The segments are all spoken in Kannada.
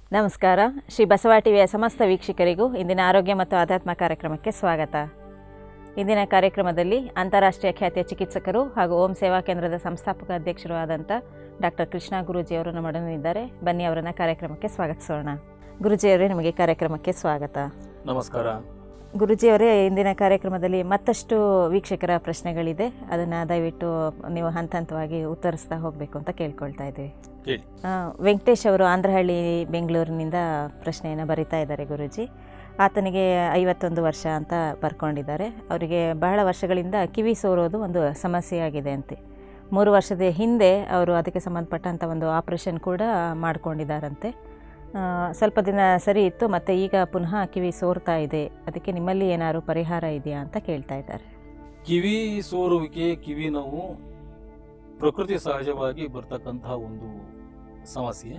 ನಮಸ್ಕಾರ ಶ್ರೀ ಬಸವ ಟಿವಿಯ ಸಮಸ್ತ ವೀಕ್ಷಕರಿಗೂ ಇಂದಿನ ಆರೋಗ್ಯ ಮತ್ತು ಆಧ್ಯಾತ್ಮ ಕಾರ್ಯಕ್ರಮಕ್ಕೆ ಸ್ವಾಗತ ಇಂದಿನ ಕಾರ್ಯಕ್ರಮದಲ್ಲಿ ಅಂತಾರಾಷ್ಟ್ರೀಯ ಖ್ಯಾತಿಯ ಚಿಕಿತ್ಸಕರು ಹಾಗೂ ಓಂ ಸೇವಾ ಕೇಂದ್ರದ ಸಂಸ್ಥಾಪಕ ಅಧ್ಯಕ್ಷರು ಆದಂಥ ಡಾಕ್ಟರ್ ಕೃಷ್ಣ ಗುರೂಜಿಯವರು ನಮ್ಮೊಡನಿದ್ದಾರೆ ಬನ್ನಿ ಅವರನ್ನು ಕಾರ್ಯಕ್ರಮಕ್ಕೆ ಸ್ವಾಗತಿಸೋಣ ಗುರುಜಿಯವರೇ ನಿಮಗೆ ಕಾರ್ಯಕ್ರಮಕ್ಕೆ ಸ್ವಾಗತ ನಮಸ್ಕಾರ ಗುರುಜಿಯವರೇ ಇಂದಿನ ಕಾರ್ಯಕ್ರಮದಲ್ಲಿ ಮತ್ತಷ್ಟು ವೀಕ್ಷಕರ ಪ್ರಶ್ನೆಗಳಿದೆ ಅದನ್ನು ದಯವಿಟ್ಟು ನೀವು ಹಂತ ಹಂತವಾಗಿ ಉತ್ತರಿಸ್ತಾ ಹೋಗಬೇಕು ಅಂತ ಕೇಳ್ಕೊಳ್ತಾ ಇದ್ದೀವಿ ಹೇಳಿ ಆ, ವೆಂಕಟೇಶ್ ಅವರು ಆಂಧ್ರಹಳ್ಳಿ ಬೆಂಗಳೂರಿನಿಂದ ಪ್ರಶ್ನೆಯನ್ನು ಬರಿತಾ ಇದ್ದಾರೆ ಗುರೂಜಿ ಆತನಿಗೆ ಐವತ್ತೊಂದು ವರ್ಷ ಅಂತ ಬರ್ಕೊಂಡಿದ್ದಾರೆ ಅವರಿಗೆ ಬಹಳ ವರ್ಷಗಳಿಂದ ಕಿವಿ ಸೋರೋದು ಒಂದು ಸಮಸ್ಯೆಯಾಗಿದೆ ಅಂತೆ ಮೂರು ವರ್ಷದ ಹಿಂದೆ ಅವರು ಅದಕ್ಕೆ ಸಂಬಂಧಪಟ್ಟಂಥ ಒಂದು ಆಪ್ರೇಷನ್ ಕೂಡ ಮಾಡ್ಕೊಂಡಿದ್ದಾರಂತೆ ಆ, ಸ್ವಲ್ಪ ದಿನ ಸರಿ ಇತ್ತು ಮತ್ತು ಈಗ ಪುನಃ ಕಿವಿ ಸೋರ್ತಾ ಇದೆ ಅದಕ್ಕೆ ನಿಮ್ಮಲ್ಲಿ ಏನಾದ್ರು ಪರಿಹಾರ ಇದೆಯಾ ಅಂತ ಕೇಳ್ತಾ ಇದ್ದಾರೆ ಕಿವಿ ಸೋರುವಿಕೆ ಕಿವಿ ನೋವು ಪ್ರಕೃತಿ ಸಹಜವಾಗಿ ಬರ್ತಕ್ಕಂತಹ ಒಂದು ಸಮಸ್ಯೆ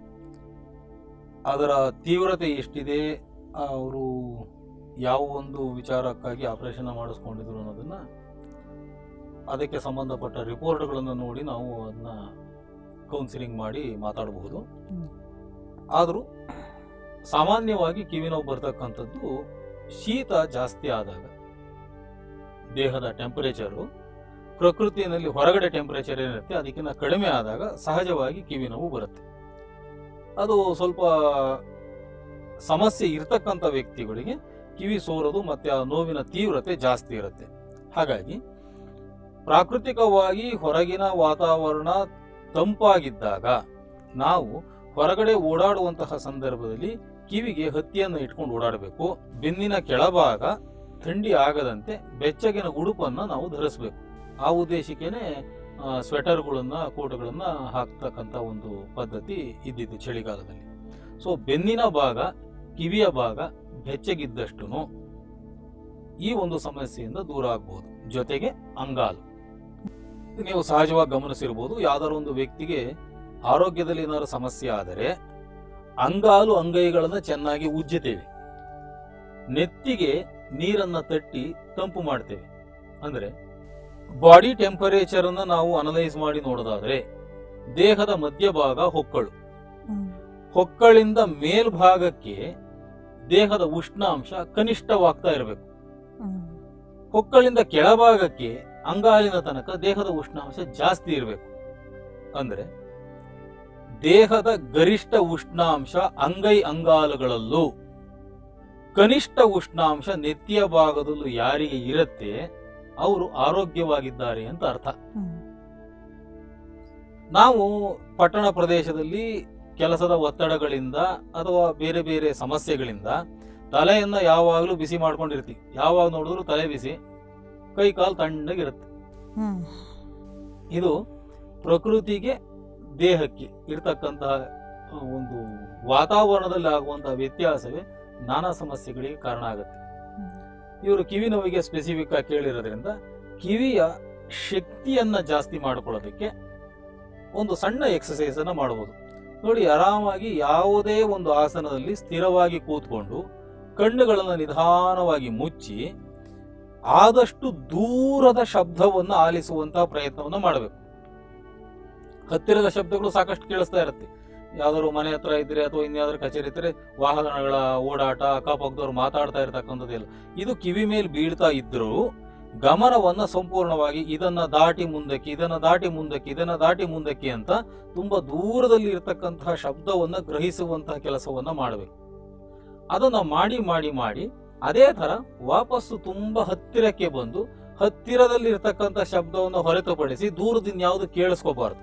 ಅದರ ತೀವ್ರತೆ ಎಷ್ಟಿದೆ ಅವರು ಯಾವ ಒಂದು ವಿಚಾರಕ್ಕಾಗಿ ಆಪರೇಷನ್ ಮಾಡಿಸ್ಕೊಂಡಿದ್ರು ಅನ್ನೋದನ್ನ ಅದಕ್ಕೆ ಸಂಬಂಧಪಟ್ಟ ರಿಪೋರ್ಟ್ಗಳನ್ನು ನೋಡಿ ನಾವು ಅದನ್ನ ಕೌನ್ಸಿಲಿಂಗ್ ಮಾಡಿ ಮಾತಾಡಬಹುದು ಹ್ಮ್. ಆದರೂ ಸಾಮಾನ್ಯವಾಗಿ ಕಿವಿ ನೋವು ಬರ್ತಕ್ಕಂಥದ್ದು ಶೀತ ಜಾಸ್ತಿ ಆದಾಗ ದೇಹದ ಟೆಂಪರೇಚರು ಪ್ರಕೃತಿಯಲ್ಲಿ ಹೊರಗಡೆ ಟೆಂಪರೇಚರ್ ಏನಿರುತ್ತೆ ಅದಕ್ಕಿಂತ ಕಡಿಮೆ ಆದಾಗ ಸಹಜವಾಗಿ ಕಿವಿ ನೋವು ಬರುತ್ತೆ ಅದು ಸ್ವಲ್ಪ ಸಮಸ್ಯೆ ಇರ್ತಕ್ಕಂಥ ವ್ಯಕ್ತಿಗಳಿಗೆ ಕಿವಿ ಸೋರೋದು ಮತ್ತೆ ಆ ನೋವಿನ ತೀವ್ರತೆ ಜಾಸ್ತಿ ಇರುತ್ತೆ ಹಾಗಾಗಿ ಪ್ರಾಕೃತಿಕವಾಗಿ ಹೊರಗಿನ ವಾತಾವರಣ ತಂಪಾಗಿದ್ದಾಗ ನಾವು ಹೊರಗಡೆ ಓಡಾಡುವಂತಹ ಸಂದರ್ಭದಲ್ಲಿ ಕಿವಿಗೆ ಹತ್ತಿಯನ್ನು ಇಟ್ಕೊಂಡು ಓಡಾಡಬೇಕು ಬೆನ್ನಿನ ಕೆಳಭಾಗ ಥಂಡಿ ಆಗದಂತೆ ಬೆಚ್ಚಗಿನ ಉಡುಪನ್ನ ನಾವು ಧರಿಸಬೇಕು ಆ ಉದ್ದೇಶಕ್ಕೇನೆ ಆ, ಸ್ವೆಟರ್ಗಳನ್ನ ಕೋಟ್ಗಳನ್ನ ಹಾಕ್ತಕ್ಕಂಥ ಒಂದು ಪದ್ಧತಿ ಇದ್ದಿದ್ದು ಚಳಿಗಾಲದಲ್ಲಿ ಸೊ ಬೆನ್ನಿನ ಭಾಗ ಕಿವಿಯ ಭಾಗ ಬೆಚ್ಚಗಿದ್ದಷ್ಟು ಈ ಒಂದು ಸಮಸ್ಯೆಯಿಂದ ದೂರ ಆಗ್ಬೋದು ಜೊತೆಗೆ ಅಂಗಾಲು ನೀವು ಸಹಜವಾಗಿ ಗಮನಿಸಿರ್ಬೋದು ಯಾವ್ದಾದ್ರು ಒಂದು ವ್ಯಕ್ತಿಗೆ ಆರೋಗ್ಯದಲ್ಲಿ ಏನಾದ್ರು ಸಮಸ್ಯೆ ಆದರೆ ಅಂಗಾಲು ಅಂಗೈಗಳನ್ನ ಚೆನ್ನಾಗಿ ಉಜ್ಜುತ್ತೇವೆ ನೆತ್ತಿಗೆ ನೀರನ್ನ ತಟ್ಟಿ ತಂಪು ಮಾಡ್ತೇವೆ ಅಂದ್ರೆ ಬಾಡಿ ಟೆಂಪರೇಚರ್ ಅನ್ನ ನಾವು ಅನಲೈಸ್ ಮಾಡಿ ನೋಡೋದಾದ್ರೆ ದೇಹದ ಮಧ್ಯಭಾಗ ಹೊಕ್ಕಳು ಹೊಕ್ಕಳಿಂದ ಮೇಲ್ಭಾಗಕ್ಕೆ ದೇಹದ ಉಷ್ಣಾಂಶ ಕನಿಷ್ಠವಾಗ್ತಾ ಇರಬೇಕು ಹೊಕ್ಕಳಿಂದ ಕೆಳಭಾಗಕ್ಕೆ ಅಂಗಾಲಿನ ತನಕ ದೇಹದ ಉಷ್ಣಾಂಶ ಜಾಸ್ತಿ ಇರಬೇಕು ಅಂದ್ರೆ ದೇಹದ ಗರಿಷ್ಠ ಉಷ್ಣಾಂಶ ಅಂಗೈ ಅಂಗಾಲುಗಳಲ್ಲೂ ಕನಿಷ್ಠ ಉಷ್ಣಾಂಶ ನೆತ್ತಿಯ ಭಾಗದಲ್ಲೂ ಯಾರಿಗೆ ಇರುತ್ತೆ ಅವರು ಆರೋಗ್ಯವಾಗಿದ್ದಾರೆ ಅಂತ ಅರ್ಥ ನಾವು ಪಟ್ಟಣ ಪ್ರದೇಶದಲ್ಲಿ ಕೆಲಸದ ಒತ್ತಡಗಳಿಂದ ಅಥವಾ ಬೇರೆ ಬೇರೆ ಸಮಸ್ಯೆಗಳಿಂದ ತಲೆಯನ್ನ ಯಾವಾಗಲೂ ಬಿಸಿ ಮಾಡ್ಕೊಂಡಿರ್ತೀವಿ ಯಾವಾಗ ನೋಡಿದ್ರು ತಲೆ ಬಿಸಿ ಕೈ ಕಾಲು ತಣ್ಣಗಿರುತ್ತೆ ಇದು ಪ್ರಕೃತಿಗೆ ದೇಹಕ್ಕೆ ಇರ್ತಕ್ಕಂತಹ ಆ, ಒಂದು ವಾತಾವರಣದಲ್ಲಿ ಆಗುವಂತಹ ವ್ಯತ್ಯಾಸವೇ ನಾನಾ ಸಮಸ್ಯೆಗಳಿಗೆ ಕಾರಣ ಆಗುತ್ತೆ ಇವರು ಕಿವಿ ನೋವಿಗೆ ಸ್ಪೆಸಿಫಿಕ್ ಆಗಿ ಕೇಳಿರೋದ್ರಿಂದ ಕಿವಿಯ ಶಕ್ತಿಯನ್ನ ಜಾಸ್ತಿ ಮಾಡ್ಕೊಳ್ಳೋದಕ್ಕೆ ಒಂದು ಸಣ್ಣ ಎಕ್ಸಸೈಸ್ ಅನ್ನ ಮಾಡಬಹುದು ನೋಡಿ ಆರಾಮಾಗಿ ಯಾವುದೇ ಒಂದು ಆಸನದಲ್ಲಿ ಸ್ಥಿರವಾಗಿ ಕೂತ್ಕೊಂಡು ಕಣ್ಣುಗಳನ್ನು ನಿಧಾನವಾಗಿ ಮುಚ್ಚಿ ಆದಷ್ಟು ದೂರದ ಶಬ್ದವನ್ನು ಆಲಿಸುವಂತಹ ಪ್ರಯತ್ನವನ್ನು ಮಾಡಬೇಕು ಹತ್ತಿರದ ಶಬ್ದಗಳು ಸಾಕಷ್ಟು ಕೇಳಿಸ್ತಾ ಇರುತ್ತೆ ಯಾವ್ದಾದ್ರು ಮನೆ ಹತ್ರ ಇದ್ರೆ ಅಥವಾ ಇನ್ಯಾವ್ದಾದ್ರು ಕಚೇರಿ ಇದ್ರೆ ವಾಹನಗಳ ಓಡಾಟ ಅಕ್ಕಪಕ್ಕದವ್ರು ಮಾತಾಡ್ತಾ ಇರ್ತಕ್ಕಂಥದ್ದೆಲ್ಲ ಇದು ಕಿವಿ ಮೇಲೆ ಬೀಳ್ತಾ ಇದ್ರೂ ಗಮನವನ್ನ ಸಂಪೂರ್ಣವಾಗಿ ಇದನ್ನ ದಾಟಿ ಮುಂದಕ್ಕೆ ಇದನ್ನ ದಾಟಿ ಮುಂದಕ್ಕೆ ಇದನ್ನ ದಾಟಿ ಮುಂದಕ್ಕೆ ಅಂತ ತುಂಬಾ ದೂರದಲ್ಲಿ ಇರತಕ್ಕಂತಹ ಶಬ್ದವನ್ನ ಗ್ರಹಿಸುವಂತಹ ಕೆಲಸವನ್ನ ಮಾಡಬೇಕು ಅದನ್ನ ಮಾಡಿ ಮಾಡಿ ಮಾಡಿ ಅದೇ ತರ ವಾಪಸ್ಸು ತುಂಬಾ ಹತ್ತಿರಕ್ಕೆ ಬಂದು ಹತ್ತಿರದಲ್ಲಿ ಇರ್ತಕ್ಕಂಥ ಶಬ್ದವನ್ನು ಹೊರತುಪಡಿಸಿ ದೂರದಿಂದ ಯಾವುದು ಕೇಳಿಸ್ಕೋಬಾರ್ದು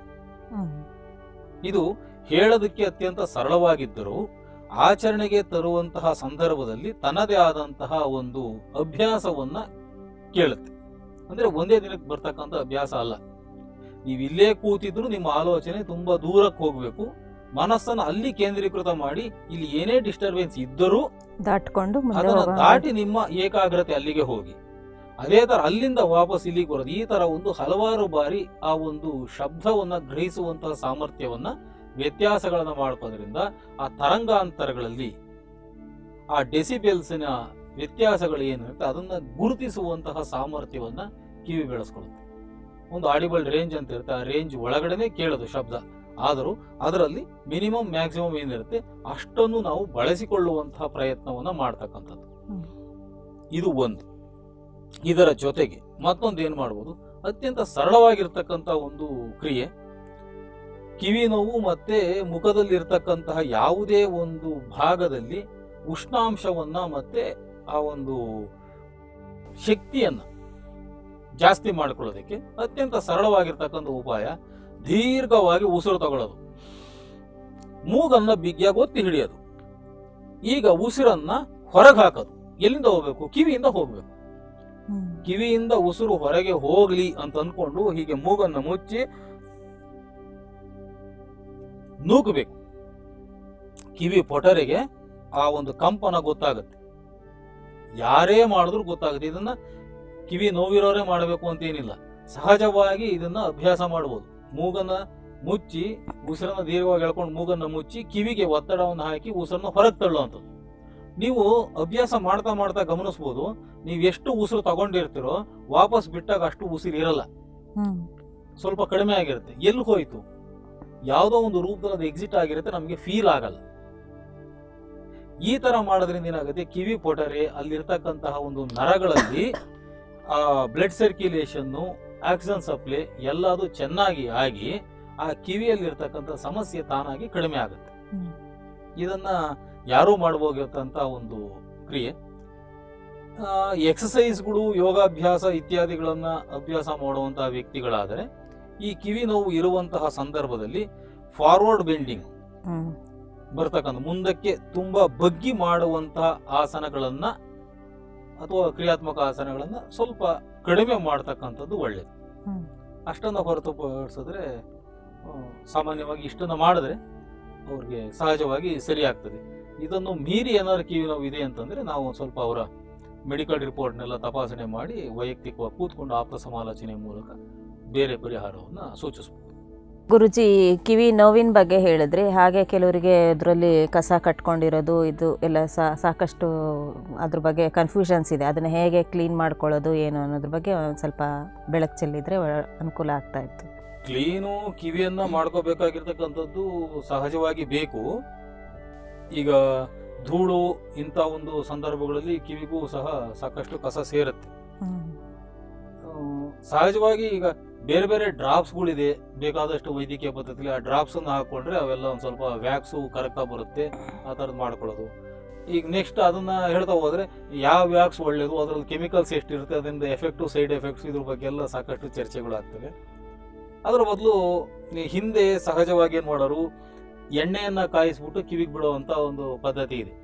ಇದು ಹೇಳೋದಕ್ಕೆ ಅತ್ಯಂತ ಸರಳವಾಗಿದ್ದರೂ ಆಚರಣೆಗೆ ತರುವಂತಹ ಸಂದರ್ಭದಲ್ಲಿ ತನ್ನದೇ ಆದಂತಹ ಒಂದು ಅಭ್ಯಾಸವನ್ನ ಕೇಳುತ್ತೆ ಅಂದ್ರೆ ಒಂದೇ ದಿನಕ್ಕೆ ಬರ್ತಕ್ಕಂಥ ಅಭ್ಯಾಸ ಅಲ್ಲ ನೀವು ಇಲ್ಲೇ ಕೂತಿದ್ರು ನಿಮ್ಮ ಆಲೋಚನೆ ತುಂಬಾ ದೂರಕ್ಕೆ ಹೋಗ್ಬೇಕು ಮನಸ್ಸನ್ನ ಅಲ್ಲಿ ಕೇಂದ್ರೀಕೃತ ಮಾಡಿ ಇಲ್ಲಿ ಏನೇ ಡಿಸ್ಟರ್ಬೆನ್ಸ್ ಇದ್ದರೂ ದಾಟ್ಕೊಂಡು ಮುಂದೆ ಅದನ್ನ ಹೋಗೋಣ. ದಾಟಿ ನಿಮ್ಮ ಏಕಾಗ್ರತೆ ಅಲ್ಲಿಗೆ ಹೋಗಿ ಅದೇ ತರ ಅಲ್ಲಿಂದ ವಾಪಸ್ ಇಲ್ಲಿಗೆ ಬರೋದು ಈ ತರ ಒಂದು ಹಲವಾರು ಬಾರಿ ಆ ಒಂದು ಶಬ್ದವನ್ನ ಗ್ರಹಿಸುವಂತಹ ಸಾಮರ್ಥ್ಯವನ್ನ ವ್ಯತ್ಯಾಸಗಳನ್ನ ಮಾಡ್ಕೋದ್ರಿಂದ ಆ ತರಂಗಾಂತರಗಳಲ್ಲಿ ಆ ಡೆಸಿಬೆಲ್ಸ್ನ ವ್ಯತ್ಯಾಸಗಳು ಏನಿರುತ್ತೆ ಅದನ್ನ ಗುರುತಿಸುವಂತಹ ಸಾಮರ್ಥ್ಯವನ್ನ ಕಿವಿ ಬೆಳೆಸ್ಕೊಳ್ಳುತ್ತೆ ಒಂದು ಆಡಿಬಲ್ ರೇಂಜ್ ಅಂತ ಇರುತ್ತೆ ಆ ರೇಂಜ್ ಒಳಗಡೆನೆ ಕೇಳೋದು ಶಬ್ದ ಆದರೂ ಅದರಲ್ಲಿ ಮಿನಿಮಮ್ ಮ್ಯಾಕ್ಸಿಮಮ್ ಏನಿರುತ್ತೆ ಅಷ್ಟನ್ನು ನಾವು ಬಳಸಿಕೊಳ್ಳುವಂತಹ ಪ್ರಯತ್ನವನ್ನ ಮಾಡ್ತಕ್ಕಂಥದ್ದು ಹ್ಮ್. ಇದು ಒಂದು ಇದರ ಜೊತೆಗೆ ಮತ್ತೊಂದು ಏನ್ ಮಾಡ್ಬೋದು ಅತ್ಯಂತ ಸರಳವಾಗಿರ್ತಕ್ಕಂಥ ಒಂದು ಕ್ರಿಯೆ ಕಿವಿ ನೋವು ಮತ್ತೆ ಮುಖದಲ್ಲಿ ಇರ್ತಕ್ಕಂತಹ ಯಾವುದೇ ಒಂದು ಭಾಗದಲ್ಲಿ ಉಷ್ಣಾಂಶವನ್ನ ಮತ್ತೆ ಆ ಒಂದು ಶಕ್ತಿಯನ್ನ ಜಾಸ್ತಿ ಮಾಡ್ಕೊಳ್ಳೋದಕ್ಕೆ ಅತ್ಯಂತ ಸರಳವಾಗಿರ್ತಕ್ಕಂಥ ಉಪಾಯ ದೀರ್ಘವಾಗಿ ಉಸಿರು ತಗೊಳ್ಳೋದು ಮೂಗನ್ನ ಬಿಗಿಯಾಗಿ ಒತ್ತಿ ಹಿಡಿಯೋದು ಈಗ ಉಸಿರನ್ನ ಹೊರಗೆ ಹಾಕೋದು ಎಲ್ಲಿಂದ ಹೋಗ್ಬೇಕು ಕಿವಿಯಿಂದ ಹೋಗ್ಬೇಕು ಹ್ಮ್. ಕಿವಿಯಿಂದ ಉಸಿರು ಹೊರಗೆ ಹೋಗ್ಲಿ ಅಂತ ಅನ್ಕೊಂಡು ಹೀಗೆ ಮೂಗನ್ನ ಮುಚ್ಚಿ ನೂಕಬೇಕು ಕಿವಿ ಪೊಟರೆಗೆ ಆ ಒಂದು ಕಂಪನ ಗೊತ್ತಾಗುತ್ತೆ ಯಾರೇ ಮಾಡಿದ್ರು ಗೊತ್ತಾಗುತ್ತೆ ಇದನ್ನ ಕಿವಿ ನೋವಿರೋರೇ ಮಾಡಬೇಕು ಅಂತ ಏನಿಲ್ಲ ಸಹಜವಾಗಿ ಇದನ್ನ ಅಭ್ಯಾಸ ಮಾಡಬಹುದು ಮೂಗನ್ನ ಮುಚ್ಚಿ ಉಸಿರನ್ನ ದೀರ್ಘವಾಗಿ ಎಳ್ಕೊಂಡು ಮೂಗನ್ನ ಮುಚ್ಚಿ ಕಿವಿಗೆ ಒತ್ತಡವನ್ನು ಹಾಕಿ ಉಸಿರನ್ನ ಹೊರಗೆ ತಳ್ಳುವಂಥದ್ದು ನೀವು ಅಭ್ಯಾಸ ಮಾಡ್ತಾ ಮಾಡ್ತಾ ಗಮನಿಸ್ಬೋದು ನೀವು ಎಷ್ಟು ಉಸಿರು ತಗೊಂಡಿರ್ತೀರೋ ವಾಪಸ್ ಬಿಟ್ಟಾಗ ಅಷ್ಟು ಉಸಿರು ಇರಲ್ಲ ಹ್ಮ್. ಸ್ವಲ್ಪ ಕಡಿಮೆ ಆಗಿರುತ್ತೆ ಎಲ್ಲಿ ಹೋಯ್ತು ಯಾವುದೋ ಒಂದು ರೂಪದಲ್ಲಿ ಅದು ಎಕ್ಸಿಟ್ ಆಗಿರುತ್ತೆ ನಮಗೆ ಫೀಲ್ ಆಗಲ್ಲ ಈ ತರ ಮಾಡೋದ್ರಿಂದ ಏನಾಗುತ್ತೆ ಕಿವಿ ಪೊಟರೆ ಅಲ್ಲಿರ್ತಕ್ಕಂತಹ ಒಂದು ನರಗಳಲ್ಲಿ ಆ ಬ್ಲಡ್ ಸರ್ಕ್ಯುಲೇಷನ್ ಆಕ್ಸಿಜನ್ ಸಪ್ಲೈ ಎಲ್ಲದು ಚೆನ್ನಾಗಿ ಆಗಿ ಆ ಕಿವಿಯಲ್ಲಿರ್ತಕ್ಕಂಥ ಸಮಸ್ಯೆ ತಾನಾಗಿ ಕಡಿಮೆ ಆಗುತ್ತೆ ಹ್ಮ್. ಇದನ್ನ ಯಾರೂ ಮಾಡಬಹುದಂತ ಒಂದು ಕ್ರಿಯೆ ಎಕ್ಸಸೈಸ್ಗಳು ಯೋಗಾಭ್ಯಾಸ ಇತ್ಯಾದಿಗಳನ್ನ ಅಭ್ಯಾಸ ಮಾಡುವಂತಹ ವ್ಯಕ್ತಿಗಳಾದರೆ ಈ ಕಿವಿ ನೋವು ಇರುವಂತಹ ಸಂದರ್ಭದಲ್ಲಿ ಫಾರ್ವರ್ಡ್ ಬೆಂಡಿಂಗ್ ಹ್ಮ್. ಬರ್ತಕ್ಕಂಥ ಮುಂದಕ್ಕೆ ತುಂಬಾ ಬಗ್ಗಿ ಮಾಡುವಂತಹ ಆಸನಗಳನ್ನ ಅಥವಾ ಕ್ರಿಯಾತ್ಮಕ ಆಸನಗಳನ್ನ ಸ್ವಲ್ಪ ಕಡಿಮೆ ಮಾಡ್ತಕ್ಕಂಥದ್ದು ಒಳ್ಳೇದು ಹ್ಮ್. ಅಷ್ಟನ್ನ ಹೊರತುಪಡಿಸಿದ್ರೆ ಆ, ಸಾಮಾನ್ಯವಾಗಿ ಇಷ್ಟನ್ನ ಮಾಡಿದ್ರೆ ಅವ್ರಿಗೆ ಸಹಜವಾಗಿ ಸರಿ ಆಗ್ತದೆ ಇದನ್ನು ಮೀರಿ ಏನಾದ್ರು ಕಿವಿ ನೋವು ಇದೆ ಅಂತಂದ್ರೆ ನಾವು ಒಂದ್ ಸ್ವಲ್ಪ ಅವರ ಮೆಡಿಕಲ್ ರಿಪೋರ್ಟ್ನೆಲ್ಲ ತಪಾಸಣೆ ಮಾಡಿ ವೈಯಕ್ತಿಕವಾಗಿ ಕೂತ್ಕೊಂಡು ಆಪ್ತ ಸಮಾಲೋಚನೆ ಮೂಲಕ ಬೇರೆ ಪರಿಹಾರವನ್ನ ಸೂಚಿಸಬಹುದು ಗುರುಜಿ ಕಿವಿ ನೋವಿನ ಬಗ್ಗೆ ಹೇಳಿದ್ರಿ ಹಾಗೆ ಕೆಲವರಿಗೆ ಇದರಲ್ಲಿ ಕಸ ಕಟ್ಕೊಂಡಿರೋದು ಇದು ಎಲ್ಲ ಸಾ- ಸಾಕಷ್ಟು ಅದ್ರ ಬಗ್ಗೆ ಕನ್ಫ್ಯೂಷನ್ಸ್ ಇದೆ ಅದನ್ನು ಹೇಗೆ ಕ್ಲೀನ್ ಮಾಡ್ಕೊಳ್ಳೋದು ಏನು ಅನ್ನೋದ್ರ ಬಗ್ಗೆ ಒಂದು ಸ್ವಲ್ಪ ಬೆಳಕು ಚೆಲ್ಲಿದ್ರೆ ಒಳ್ಳೆ- ಅನುಕೂಲ ಆಗ್ತಾ ಇತ್ತು ಕ್ಲೀನು ಕಿವಿಯನ್ನ ಮಾಡ್ಕೋಬೇಕಾಗಿರ್ತಕ್ಕಂಥದ್ದು ಸಹಜವಾಗಿ ಬೇಕು ಈಗ ಧೂಳು ಇಂಥ ಒಂದು ಸಂದರ್ಭಗಳಲ್ಲಿ ಕಿವಿಗೂ ಸಹ ಸಾಕಷ್ಟು ಕಸ ಸೇರುತ್ತೆ ಹ್ಮ್. ಆ, ಸಹಜವಾಗಿ ಈಗ ಬೇರೆ ಬೇರೆ ಡ್ರಾಪ್ಸ್ಗಳಿದೆ ಬೇಕಾದಷ್ಟು ವೈದ್ಯಕೀಯ ಪದ್ಧತಿಲಿ ಆ ಡ್ರಾಪ್ಸ್ ಅನ್ನ ಹಾಕೊಂಡ್ರೆ ಅವೆಲ್ಲ ಒಂದ್ ಸ್ವಲ್ಪ ವ್ಯಾಕ್ಸು ಕರೆಕ್ಟ್ ಆಗಿ ಬರುತ್ತೆ ಆ ಥರದ್ದು ಮಾಡ್ಕೊಳ್ಳೋದು ಈಗ ನೆಕ್ಸ್ಟ್ ಅದನ್ನ ಹೇಳ್ತಾ ಹೋದ್ರೆ ಯಾವ ವ್ಯಾಕ್ಸ್ ಒಳ್ಳೇದು ಅದ್ರಲ್ಲಿ ಕೆಮಿಕಲ್ಸ್ ಎಷ್ಟಿರುತ್ತೆ ಅದರಿಂದ ಎಫೆಕ್ಟು ಸೈಡ್ ಎಫೆಕ್ಟ್ಸ್ ಇದ್ರ ಬಗ್ಗೆ ಎಲ್ಲ ಸಾಕಷ್ಟು ಚರ್ಚೆಗಳು ಆಗ್ತವೆ ಅದ್ರ ಬದಲು ಹಿಂದೆ ಸಹಜವಾಗಿ ಏನ್ ಮಾಡೋರು ಎಣ್ಣೆಯನ್ನ ಕಾಯಿಸ್ಬಿಟ್ಟು ಕಿವಿಗೆ ಬಿಡುವಂತ ಒಂದು ಪದ್ಧತಿ ಇದೆ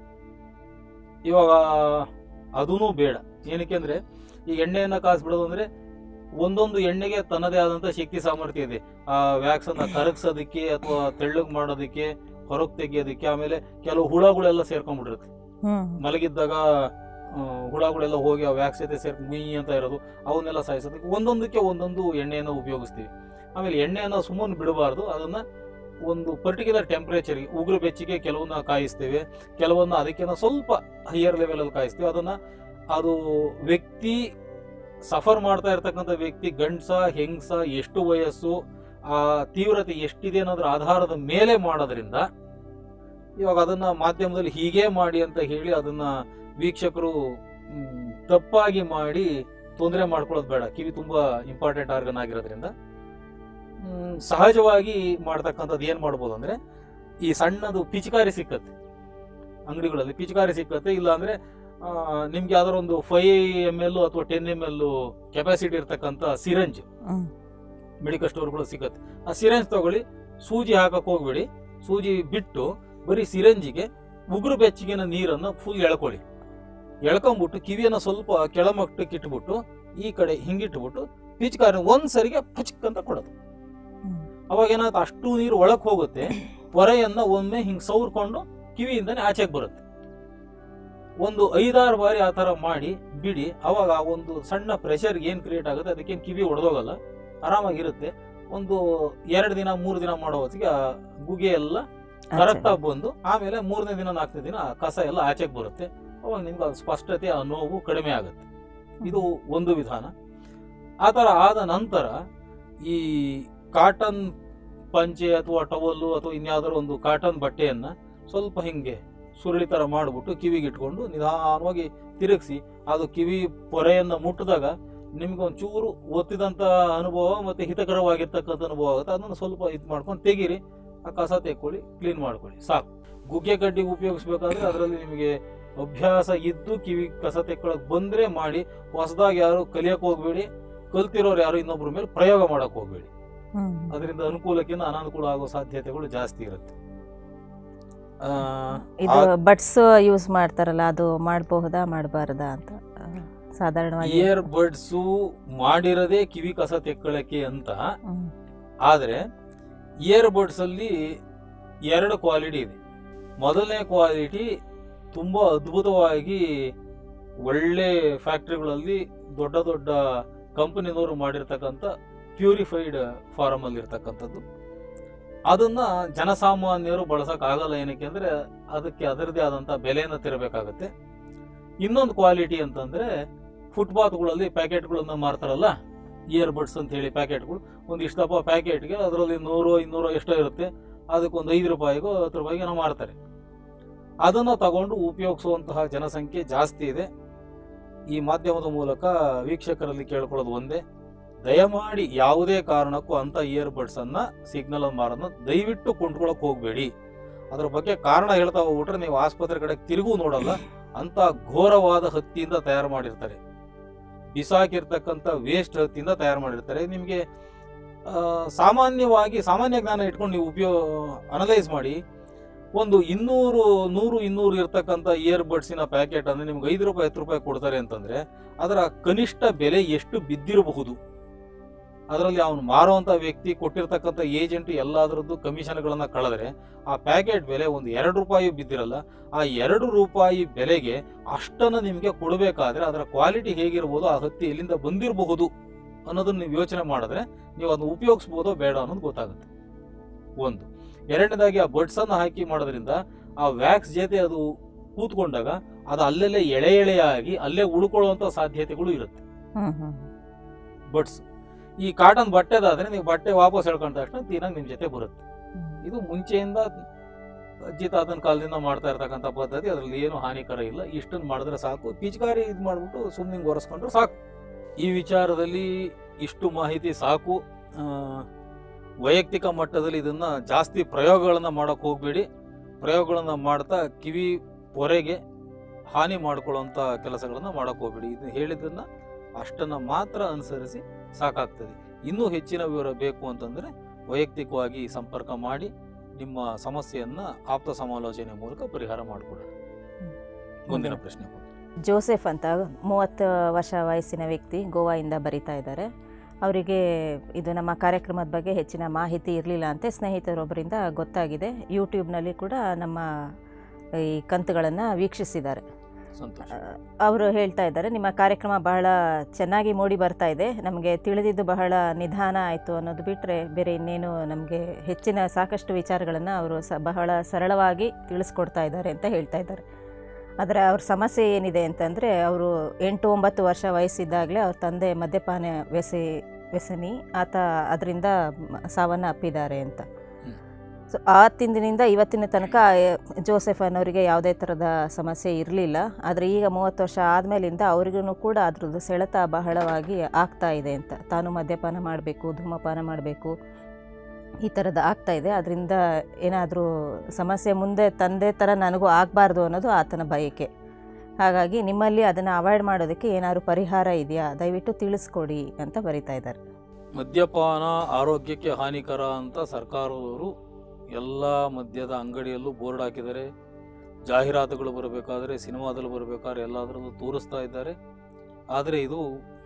ಇವಾಗ ಅದೂ ಬೇಡ ಏನಕ್ಕೆ ಅಂದ್ರೆ ಈ ಎಣ್ಣೆಯನ್ನ ಕಾಯಿಸ್ಬಿಡೋದು ಅಂದ್ರೆ ಒಂದೊಂದು ಎಣ್ಣೆಗೆ ತನ್ನದೇ ಆದಂತ ಶಕ್ತಿ ಸಾಮರ್ಥ್ಯ ಇದೆ ಆ ವ್ಯಾಕ್ಸ್ ಅನ್ನ ಕರಗಿಸೋದಕ್ಕೆ ಅಥವಾ ತೆಳ್ಳಗ್ ಮಾಡೋದಕ್ಕೆ ಹೊರಗೆ ತೆಗಿಯೋದಕ್ಕೆ ಆಮೇಲೆ ಕೆಲವು ಹುಳಗಳೆಲ್ಲ ಸೇರ್ಕೊಂಡ್ಬಿಟ್ಟಿರುತ್ತೆ ಹ್ಮ್. ಮಲಗಿದ್ದಾಗ ಆ, ಹುಳಗಳೆಲ್ಲ ಹೋಗಿ ಆ ವ್ಯಾಕ್ಸ್ ಜೊತೆ ಸೇರ್ಕೊಂಡು ಮುಯಿ ಅಂತ ಇರೋದು ಅವನ್ನೆಲ್ಲ ಸಾಯಿಸೋದಕ್ಕೆ ಒಂದೊಂದಕ್ಕೆ ಒಂದೊಂದು ಎಣ್ಣೆಯನ್ನು ಉಪಯೋಗಿಸ್ತೀವಿ ಆಮೇಲೆ ಎಣ್ಣೆಯನ್ನು ಸುಮ್ಮನೆ ಬಿಡಬಾರ್ದು ಅದನ್ನ ಒಂದು ಪರ್ಟಿಕ್ಯುಲರ್ ಟೆಂಪರೇಚರ್ಗೆ ಉಗುರು ಬೆಚ್ಚಿಗೆ ಕೆಲವನ್ನ ಕಾಯಿಸ್ತೇವೆ ಕೆಲವನ್ನ ಅದಕ್ಕಿಂತ ಸ್ವಲ್ಪ ಹೈಯರ್ ಲೆವೆಲಲ್ಲಿ ಕಾಯಿಸ್ತೀವಿ ಅದನ್ನ ಅದು ವ್ಯಕ್ತಿ ಸಫರ್ ಮಾಡ್ತಾ ಇರ್ತಕ್ಕಂಥ ವ್ಯಕ್ತಿ ಗಂಡ್ಸ ಹೆಂಗ್ಸ ಎಷ್ಟು ವಯಸ್ಸು ಆ ತೀವ್ರತೆ ಎಷ್ಟಿದೆ ಅನ್ನೋದ್ರ ಆಧಾರದ ಮೇಲೆ ಮಾಡೋದ್ರಿಂದ ಇವಾಗ ಅದನ್ನ ಮಾಧ್ಯಮದಲ್ಲಿ ಹೀಗೆ ಮಾಡಿ ಅಂತ ಹೇಳಿ ಅದನ್ನ ವೀಕ್ಷಕರು ಮ್, ತಪ್ಪಾಗಿ ಮಾಡಿ ತೊಂದರೆ ಮಾಡ್ಕೊಳ್ಳೋದು ಬೇಡ ಕಿವಿ ತುಂಬಾ ಇಂಪಾರ್ಟೆಂಟ್ ಆರ್ಗನ್ ಆಗಿರೋದ್ರಿಂದ ಮ್, ಸಹಜವಾಗಿ ಮಾಡ್ತಕ್ಕಂಥದ್ದು ಏನ್ ಮಾಡ್ಬೋದು ಅಂದ್ರೆ ಈ ಸಣ್ಣದು ಪಿಚಕಾರಿ ಸಿಕ್ಕತ್ತೆ ಅಂಗಡಿಗಳಲ್ಲಿ ಪಿಚಕಾರಿ ಸಿಕ್ಕತ್ತೆ ಇಲ್ಲ ಅಂದ್ರೆ ಆ, ನಿಮ್ಗೆ ಯಾವ್ದಾರ ಒಂದು ಫೈವ್ ಎಮ್ ಎಲ್ ಅಥವಾ ಟೆನ್ ಎಮ್ ಎಲ್ ಕೆಪಾಸಿಟಿ ಇರ್ತಕ್ಕಂಥ ಸಿರಂಜ್ ಹ್ಮ್. ಮೆಡಿಕಲ್ ಸ್ಟೋರ್ಗಳು ಸಿಗತ್ತೆ ಆ ಸಿರಂಜ್ ತಗೊಳ್ಳಿ ಸೂಜಿ ಹಾಕಕ್ ಹೋಗ್ಬೇಡಿ ಸೂಜಿ ಬಿಟ್ಟು ಬರೀ ಸಿರಂಜಿಗೆ ಉಗುರು ಬೆಚ್ಚಗಿನ ನೀರನ್ನ ಫುಲ್ ಎಳ್ಕೊಳ್ಳಿ ಎಳ್ಕೊಂಬಿಟ್ಟು ಕಿವಿಯನ್ನ ಸ್ವಲ್ಪ ಕೆಳಮಟ್ಟಕ್ಕೆ ಇಟ್ಬಿಟ್ಟು ಈ ಕಡೆ ಹಿಂಗಿಟ್ಬಿಟ್ಟು ಪಿಚ್ಕಾರಿ ಒಂದ್ ಸರಿಗೆ ಪುಚ್ಕ್ ಅಂತ ಕೊಡೋದು ಹ್ಮ್. ಅವಾಗ ಏನಾಗುತ್ತೆ ಅಷ್ಟು ನೀರು ಒಳಕ್ ಹೋಗುತ್ತೆ ಪೊರೆಯನ್ನ ಒಮ್ಮೆ ಹಿಂಗ್ ಸೌರ್ಕೊಂಡು ಕಿವಿಯಿಂದನೇ ಆಚೆಗೆ ಬರುತ್ತೆ ಒಂದು ಐದಾರು ಬಾರಿ ಆ ತರ ಮಾಡಿ ಬಿಡಿ ಅವಾಗ ಆ ಒಂದು ಸಣ್ಣ ಪ್ರೆಷರ್ ಏನ್ ಕ್ರಿಯೇಟ್ ಆಗುತ್ತೆ ಅದಕ್ಕೇನು ಕಿವಿ ಒಡೆದೋಗಲ್ಲ ಆರಾಮಾಗಿರುತ್ತೆ ಒಂದು ಎರಡು ದಿನ ಮೂರು ದಿನ ಮಾಡೋ ಹೊತ್ತಿಗೆ ಆ ಗುಗೆ ಎಲ್ಲ ಕರೆಕ್ಟ್ ಆಗಿ ಬಂದು ಆಮೇಲೆ ಮೂರನೇ ದಿನ ನಾಲ್ಕನೇ ದಿನ ಆ ಕಸ ಎಲ್ಲ ಆಚೆಗೆ ಬರುತ್ತೆ ಅವಾಗ ನಿಮ್ಗೆ ಅದು ಸ್ಪಷ್ಟತೆ ಆ ನೋವು ಕಡಿಮೆ ಆಗುತ್ತೆ ಇದು ಒಂದು ವಿಧಾನ ಆ ಥರ ಆದ ನಂತರ ಈ ಕಾಟನ್ ಪಂಚೆ ಅಥವಾ ಟವಲ್ಲು ಅಥವಾ ಇನ್ಯಾವುದಾದ್ರು ಒಂದು ಕಾಟನ್ ಬಟ್ಟೆಯನ್ನ ಸ್ವಲ್ಪ ಹಿಂಗೆ ಸುರುಳಿ ಥರ ಮಾಡಿಬಿಟ್ಟು ಕಿವಿಗೆ ಇಟ್ಕೊಂಡು ನಿಧಾನವಾಗಿ ತಿರುಗಿಸಿ ಅದು ಕಿವಿ ಪೊರೆಯನ್ನು ಮುಟ್ಟಿದಾಗ ನಿಮ್ಗೆ ಒಂಚೂರು ಒತ್ತಿದಂಥ ಅನುಭವ ಮತ್ತು ಹಿತಕರವಾಗಿರ್ತಕ್ಕಂಥ ಅನುಭವ ಆಗುತ್ತೆ ಅದನ್ನು ಸ್ವಲ್ಪ ಇದು ಮಾಡ್ಕೊಂಡು ತೆಗೀರಿ ಆ ಕಸ ತೆಕ್ಕೊಳ್ಳಿ ಕ್ಲೀನ್ ಮಾಡ್ಕೊಳ್ಳಿ ಸಾಕು ಗುಗ್ಗೆ ಕಡ್ಡಿ ಉಪಯೋಗಿಸ್ಬೇಕಾದ್ರೆ ಅದರಲ್ಲಿ ನಿಮಗೆ ಅಭ್ಯಾಸ ಇದ್ದು ಕಿವಿ ಕಸ ತೆಕ್ಕೊಳಕ್ ಬಂದ್ರೆ ಮಾಡಿ ಹೊಸದಾಗಿ ಯಾರು ಕಲಿಯಕ್ಕೆ ಹೋಗ್ಬೇಡಿ ಕಲ್ತಿರೋರು ಯಾರು ಇನ್ನೊಬ್ಬರ ಮೇಲೆ ಪ್ರಯೋಗ ಮಾಡಕ್ ಹೋಗ್ಬೇಡಿ ಹ್ಮ್. ಅದರಿಂದ ಅನುಕೂಲಕ್ಕಿಂತ ಅನಾನುಕೂಲ ಆಗೋ ಸಾಧ್ಯತೆಗಳು ಜಾಸ್ತಿ ಇರುತ್ತೆ ಆ, ಇದು ಬಡ್ಸ್ ಯೂಸ್ ಮಾಡ್ತಾರಲ್ಲ ಅದು ಮಾಡಬಹುದಾ ಮಾಡಬಾರ್ದಾ ಅಂತ ಆ, ಸಾಧಾರಣವಾಗಿ ಇಯರ್ ಬಡ್ಸು ಮಾಡಿರದೆ ಕಿವಿ ಕಸ ತೆಕ್ಕೊಳ್ಳಕ್ಕೆ ಅಂತ ಹ್ಮ್. ಆದರೆ ಇಯರ್ ಬಡ್ಸ್ ಅಲ್ಲಿ ಎರಡು ಕ್ವಾಲಿಟಿ ಇದೆ ಮೊದಲನೇ ಕ್ವಾಲಿಟಿ ತುಂಬಾ ಅದ್ಭುತವಾಗಿ ಒಳ್ಳೆ ಫ್ಯಾಕ್ಟ್ರಿಗಳಲ್ಲಿ ದೊಡ್ಡ ದೊಡ್ಡ ಕಂಪನಿದವರು ಮಾಡಿರ್ತಕ್ಕಂಥ ಪ್ಯೂರಿಫೈಡ್ ಫಾರಮ್ ಅಲ್ಲಿ ಇರ್ತಕ್ಕಂಥದ್ದು ಅದನ್ನ ಜನಸಾಮಾನ್ಯರು ಬಳಸಕ್ ಆಗಲ್ಲ ಏನಕ್ಕೆ ಅಂದ್ರೆ ಅದಕ್ಕೆ ಅದರದೇ ಆದಂತ ಬೆಲೆಯನ್ನು ತೆರಬೇಕಾಗತ್ತೆ ಇನ್ನೊಂದು ಕ್ವಾಲಿಟಿ ಅಂತಂದ್ರೆ ಫುಟ್ಪಾತ್ಗಳಲ್ಲಿ ಪ್ಯಾಕೆಟ್ಗಳನ್ನ ಮಾರ್ತಾರಲ್ಲ ಇಯರ್ ಬಡ್ಸ್ ಅಂತ ಹೇಳಿ ಪ್ಯಾಕೆಟ್ಗಳು ಒಂದು ಇಷ್ಟಪ್ಪ ಪ್ಯಾಕೆಟ್ಗೆ ಅದರಲ್ಲಿ ನೂರು ಇನ್ನೂರು ಎಷ್ಟೋ ಇರುತ್ತೆ ಅದಕ್ಕೊಂದು ಐದು ರೂಪಾಯಿಗೋ ಹತ್ತು ರೂಪಾಯಿಗೆ ನಾವು ಮಾರ್ತಾರೆ ಅದನ್ನು ತಗೊಂಡು ಉಪಯೋಗಿಸುವಂತಹ ಜನಸಂಖ್ಯೆ ಜಾಸ್ತಿ ಇದೆ ಈ ಮಾಧ್ಯಮದ ಮೂಲಕ ವೀಕ್ಷಕರಲ್ಲಿ ಕೇಳ್ಕೊಳ್ಳೋದು ಒಂದೇ ದಯಮಾಡಿ ಯಾವುದೇ ಕಾರಣಕ್ಕೂ ಅಂತ ಇಯರ್ ಬಡ್ಸ್ ಅನ್ನ ಸಿಗ್ನಲ್ ಮಾರನ್ನ ದಯವಿಟ್ಟು ಕೊಂಡ್ಕೊಳಕ್ ಹೋಗ್ಬೇಡಿ ಅದ್ರ ಬಗ್ಗೆ ಕಾರಣ ಹೇಳ್ತಾ ಹೋಗ್ಬಿಟ್ರೆ ನೀವು ಆಸ್ಪತ್ರೆ ಕಡೆ ತಿರುಗೂ ನೋಡಲ್ಲ ಅಂತ ಘೋರವಾದ ಹತ್ತಿಯಿಂದ ತಯಾರು ಮಾಡಿರ್ತಾರೆ ಬಿಸಾಕಿರ್ತಕ್ಕಂಥ ವೇಸ್ಟ್ ಹತ್ತಿಯಿಂದ ತಯಾರು ಮಾಡಿರ್ತಾರೆ ನಿಮಗೆ ಸಾಮಾನ್ಯವಾಗಿ ಸಾಮಾನ್ಯ ಜ್ಞಾನ ಇಟ್ಕೊಂಡು ನೀವು ಉಪಯೋಗ ಅನಲೈಸ್ ಮಾಡಿ ಒಂದು ಇನ್ನೂರು ನೂರು ಇನ್ನೂರು ಇರ್ತಕ್ಕಂಥ ಇಯರ್ ಬಡ್ಸಿನ ಪ್ಯಾಕೆಟ್ ಅಂದ್ರೆ ನಿಮ್ಗೆ ಐದು ರೂಪಾಯಿ ಹತ್ತು ರೂಪಾಯಿ ಕೊಡ್ತಾರೆ ಅಂತಂದ್ರೆ ಅದರ ಕನಿಷ್ಠ ಬೆಲೆ ಎಷ್ಟು ಬಿದ್ದಿರಬಹುದು ಅದರಲ್ಲಿ ಅವನು ಮಾರುವಂತ ವ್ಯಕ್ತಿ ಕೊಟ್ಟಿರ್ತಕ್ಕಂಥ ಏಜೆಂಟ್ ಎಲ್ಲದರದ್ದು ಕಮಿಷನ್ಗಳನ್ನ ಕಳೆದ್ರೆ ಆ ಪ್ಯಾಕೆಟ್ ಬೆಲೆ ಒಂದು ಎರಡು ರೂಪಾಯಿ ಬಿದ್ದಿರಲ್ಲ ಆ ಎರಡು ರೂಪಾಯಿ ಬೆಲೆಗೆ ಅಷ್ಟನ್ನ ನಿಮಗೆ ಕೊಡಬೇಕಾದ್ರೆ ಅದರ ಕ್ವಾಲಿಟಿ ಹೇಗಿರ್ಬೋದು ಆ ಹತ್ತಿ ಎಲ್ಲಿಂದ ಬಂದಿರಬಹುದು ಅನ್ನೋದನ್ನ ನೀವು ಯೋಚನೆ ಮಾಡಿದ್ರೆ ನೀವು ಅದನ್ನ ಉಪಯೋಗಿಸ್ಬೋದೋ ಬೇಡ ಅನ್ನೋದು ಗೊತ್ತಾಗುತ್ತೆ ಒಂದು ಎರಡನೇದಾಗಿ ಆ ಬಡ್ಸ್ ಅನ್ನು ಹಾಕಿ ಮಾಡೋದ್ರಿಂದ ಆ ವ್ಯಾಕ್ಸ್ ಜೊತೆ ಅದು ಕೂತ್ಕೊಂಡಾಗ ಅದು ಅಲ್ಲೆಲ್ಲೇ ಎಳೆ ಎಳೆಯಾಗಿ ಅಲ್ಲೇ ಉಳ್ಕೊಳ್ಳುವಂತ ಸಾಧ್ಯತೆಗಳು ಇರುತ್ತೆ ಹ್ಮ್ ಹ್ಮ್ ಬಡ್ಸ್ ಈ ಕಾಟನ್ ಬಟ್ಟೆದಾದ್ರೆ ನೀವು ಬಟ್ಟೆ ವಾಪಸ್ ಹೇಳ್ಕೊಂಡ ತಕ್ಷಣ ತೀನಾಗಿ ನಿಮ್ ಜೊತೆ ಬರುತ್ತೆ ಹ್ಮ್. ಇದು ಮುಂಚೆಯಿಂದ ಅಜ್ಜಿ ತಾತನ ಕಾಲದಿಂದ ಮಾಡ್ತಾ ಇರ್ತಕ್ಕಂಥ ಪದ್ಧತಿ ಅದರಲ್ಲಿ ಏನು ಹಾನಿಕರ ಇಲ್ಲ ಇಷ್ಟನ್ನು ಮಾಡಿದ್ರೆ ಸಾಕು ಪಿಚಕಾರಿ ಇದು ಮಾಡ್ಬಿಟ್ಟು ಸುಮ್ಮನೆ ಒರೆಸ್ಕೊಂಡ್ರೆ ಸಾಕು ಈ ವಿಚಾರದಲ್ಲಿ ಇಷ್ಟು ಮಾಹಿತಿ ಸಾಕು ಆ, ವೈಯಕ್ತಿಕ ಮಟ್ಟದಲ್ಲಿ ಇದನ್ನ ಜಾಸ್ತಿ ಪ್ರಯೋಗಗಳನ್ನ ಮಾಡಕ್ ಹೋಗ್ಬೇಡಿ ಪ್ರಯೋಗಗಳನ್ನ ಮಾಡ್ತಾ ಕಿವಿ ಪೊರೆಗೆ ಹಾನಿ ಮಾಡ್ಕೊಳ್ಳುವಂತ ಕೆಲಸಗಳನ್ನ ಮಾಡಕ್ ಹೋಗ್ಬೇಡಿ ಇದನ್ನ ಹೇಳಿದ್ದನ್ನ ಅಷ್ಟನ್ನ ಮಾತ್ರ ಅನುಸರಿಸಿ ಸಾಕಾಗ್ತದೆ ಇನ್ನೂ ಹೆಚ್ಚಿನ ವಿವರ ಬೇಕು ಅಂತಂದ್ರೆ ವೈಯಕ್ತಿಕವಾಗಿ ಸಂಪರ್ಕ ಮಾಡಿ ನಿಮ್ಮ ಸಮಸ್ಯೆಯನ್ನ ಆಪ್ತ ಸಮಾಲೋಚನೆ ಮೂಲಕ ಪರಿಹಾರ ಮಾಡಿಕೊಡೋಣ ಮುಂದಿನ ಪ್ರಶ್ನೆ ಜೋಸೆಫ್ ಅಂತ ಮೂವತ್ತು ವರ್ಷ ವಯಸ್ಸಿನ ವ್ಯಕ್ತಿ ಗೋವಾದಿಂದ ಬರಿತಾ ಇದ್ದಾರೆ ಅವರಿಗೆ ಇದು ನಮ್ಮ ಕಾರ್ಯಕ್ರಮದ ಬಗ್ಗೆ ಹೆಚ್ಚಿನ ಮಾಹಿತಿ ಇರಲಿಲ್ಲ ಅಂತೆ ಸ್ನೇಹಿತರೊಬ್ಬರಿಂದ ಗೊತ್ತಾಗಿದೆ ಯೂಟ್ಯೂಬ್ನಲ್ಲಿ ಕೂಡ ನಮ್ಮ ಈ ಕಂತುಗಳನ್ನು ವೀಕ್ಷಿಸಿದ್ದಾರೆ ಸಂತೋಷ ಅವರು ಹೇಳ್ತಾ ಇದ್ದಾರೆ ನಿಮ್ಮ ಕಾರ್ಯಕ್ರಮ ಬಹಳ ಚೆನ್ನಾಗಿ ಮೂಡಿ ಬರ್ತಾ ಇದೆ ನಮಗೆ ತಿಳಿದಿದ್ದು ಬಹಳ ನಿಧಾನ ಆಯಿತು ಅನ್ನೋದು ಬಿಟ್ಟರೆ ಬೇರೆ ಇನ್ನೇನು ನಮಗೆ ಹೆಚ್ಚಿನ ಸಾಕಷ್ಟು ವಿಚಾರಗಳನ್ನು ಅವರು ಸ ಬಹಳ ಸರಳವಾಗಿ ತಿಳಿಸ್ಕೊಡ್ತಾ ಇದ್ದಾರೆ ಅಂತ ಹೇಳ್ತಾ ಇದ್ದಾರೆ ಆದರೆ ಅವ್ರ ಸಮಸ್ಯೆ ಏನಿದೆ ಅಂತಂದರೆ ಅವರು ಎಂಟು ಒಂಬತ್ತು ವರ್ಷ ವಯಸ್ಸಿದ್ದಾಗಲೇ ಅವ್ರ ತಂದೆ ಮದ್ಯಪಾನ ವ್ಯಸಿ ವ್ಯಸನಿ ಆತ ಅದರಿಂದ ಸಾವನ್ನು ಅಪ್ಪಿದ್ದಾರೆ ಅಂತ ಹ್ಮ್. ಸೊ ಆ ತಿಂದಿನಿಂದ ಇವತ್ತಿನ ತನಕ ಆ, ಜೋಸೆಫ್ ಅನ್ನೋರಿಗೆ ಯಾವುದೇ ಥರದ ಸಮಸ್ಯೆ ಇರಲಿಲ್ಲ ಆದರೆ ಈಗ ಮೂವತ್ತು ವರ್ಷ ಆದಮೇಲಿಂದ ಅವ್ರಿಗೂ ಕೂಡ ಅದ್ರದ್ದು ಸೆಳೆತ ಬಹಳವಾಗಿ ಆಗ್ತಾ ಇದೆ ಅಂತ ತಾನು ಮದ್ಯಪಾನ ಮಾಡಬೇಕು ಧೂಮಪಾನ ಮಾಡಬೇಕು ಈ ಥರದ್ದು ಆಗ್ತಾ ಇದೆ ಅದರಿಂದ ಏನಾದರೂ ಸಮಸ್ಯೆ ಮುಂದೆ ತಂದೆ ಥರ ನನಗೂ ಆಗಬಾರ್ದು ಅನ್ನೋದು ಆತನ ಬಯಕೆ ಹಾಗಾಗಿ ನಿಮ್ಮಲ್ಲಿ ಅದನ್ನು ಅವಾಯ್ಡ್ ಮಾಡೋದಕ್ಕೆ ಏನಾದರೂ ಪರಿಹಾರ ಇದೆಯಾ ದಯವಿಟ್ಟು ತಿಳಿಸ್ಕೊಡಿ ಅಂತ ಬರಿತಾ ಇದ್ದಾರೆ ಮದ್ಯಪಾನ ಆರೋಗ್ಯಕ್ಕೆ ಹಾನಿಕರ ಅಂತ ಸರ್ಕಾರದವರು ಎಲ್ಲ ಮದ್ಯದ ಅಂಗಡಿಯಲ್ಲೂ ಬೋರ್ಡ್ ಹಾಕಿದ್ದಾರೆ ಜಾಹೀರಾತುಗಳು ಬರಬೇಕಾದ್ರೆ ಸಿನಿಮಾದಲ್ಲಿ ಬರಬೇಕಾದ್ರೆ ಎಲ್ಲದರಲ್ಲೂ ತೋರಿಸ್ತಾ ಇದ್ದಾರೆ ಆದರೆ ಇದು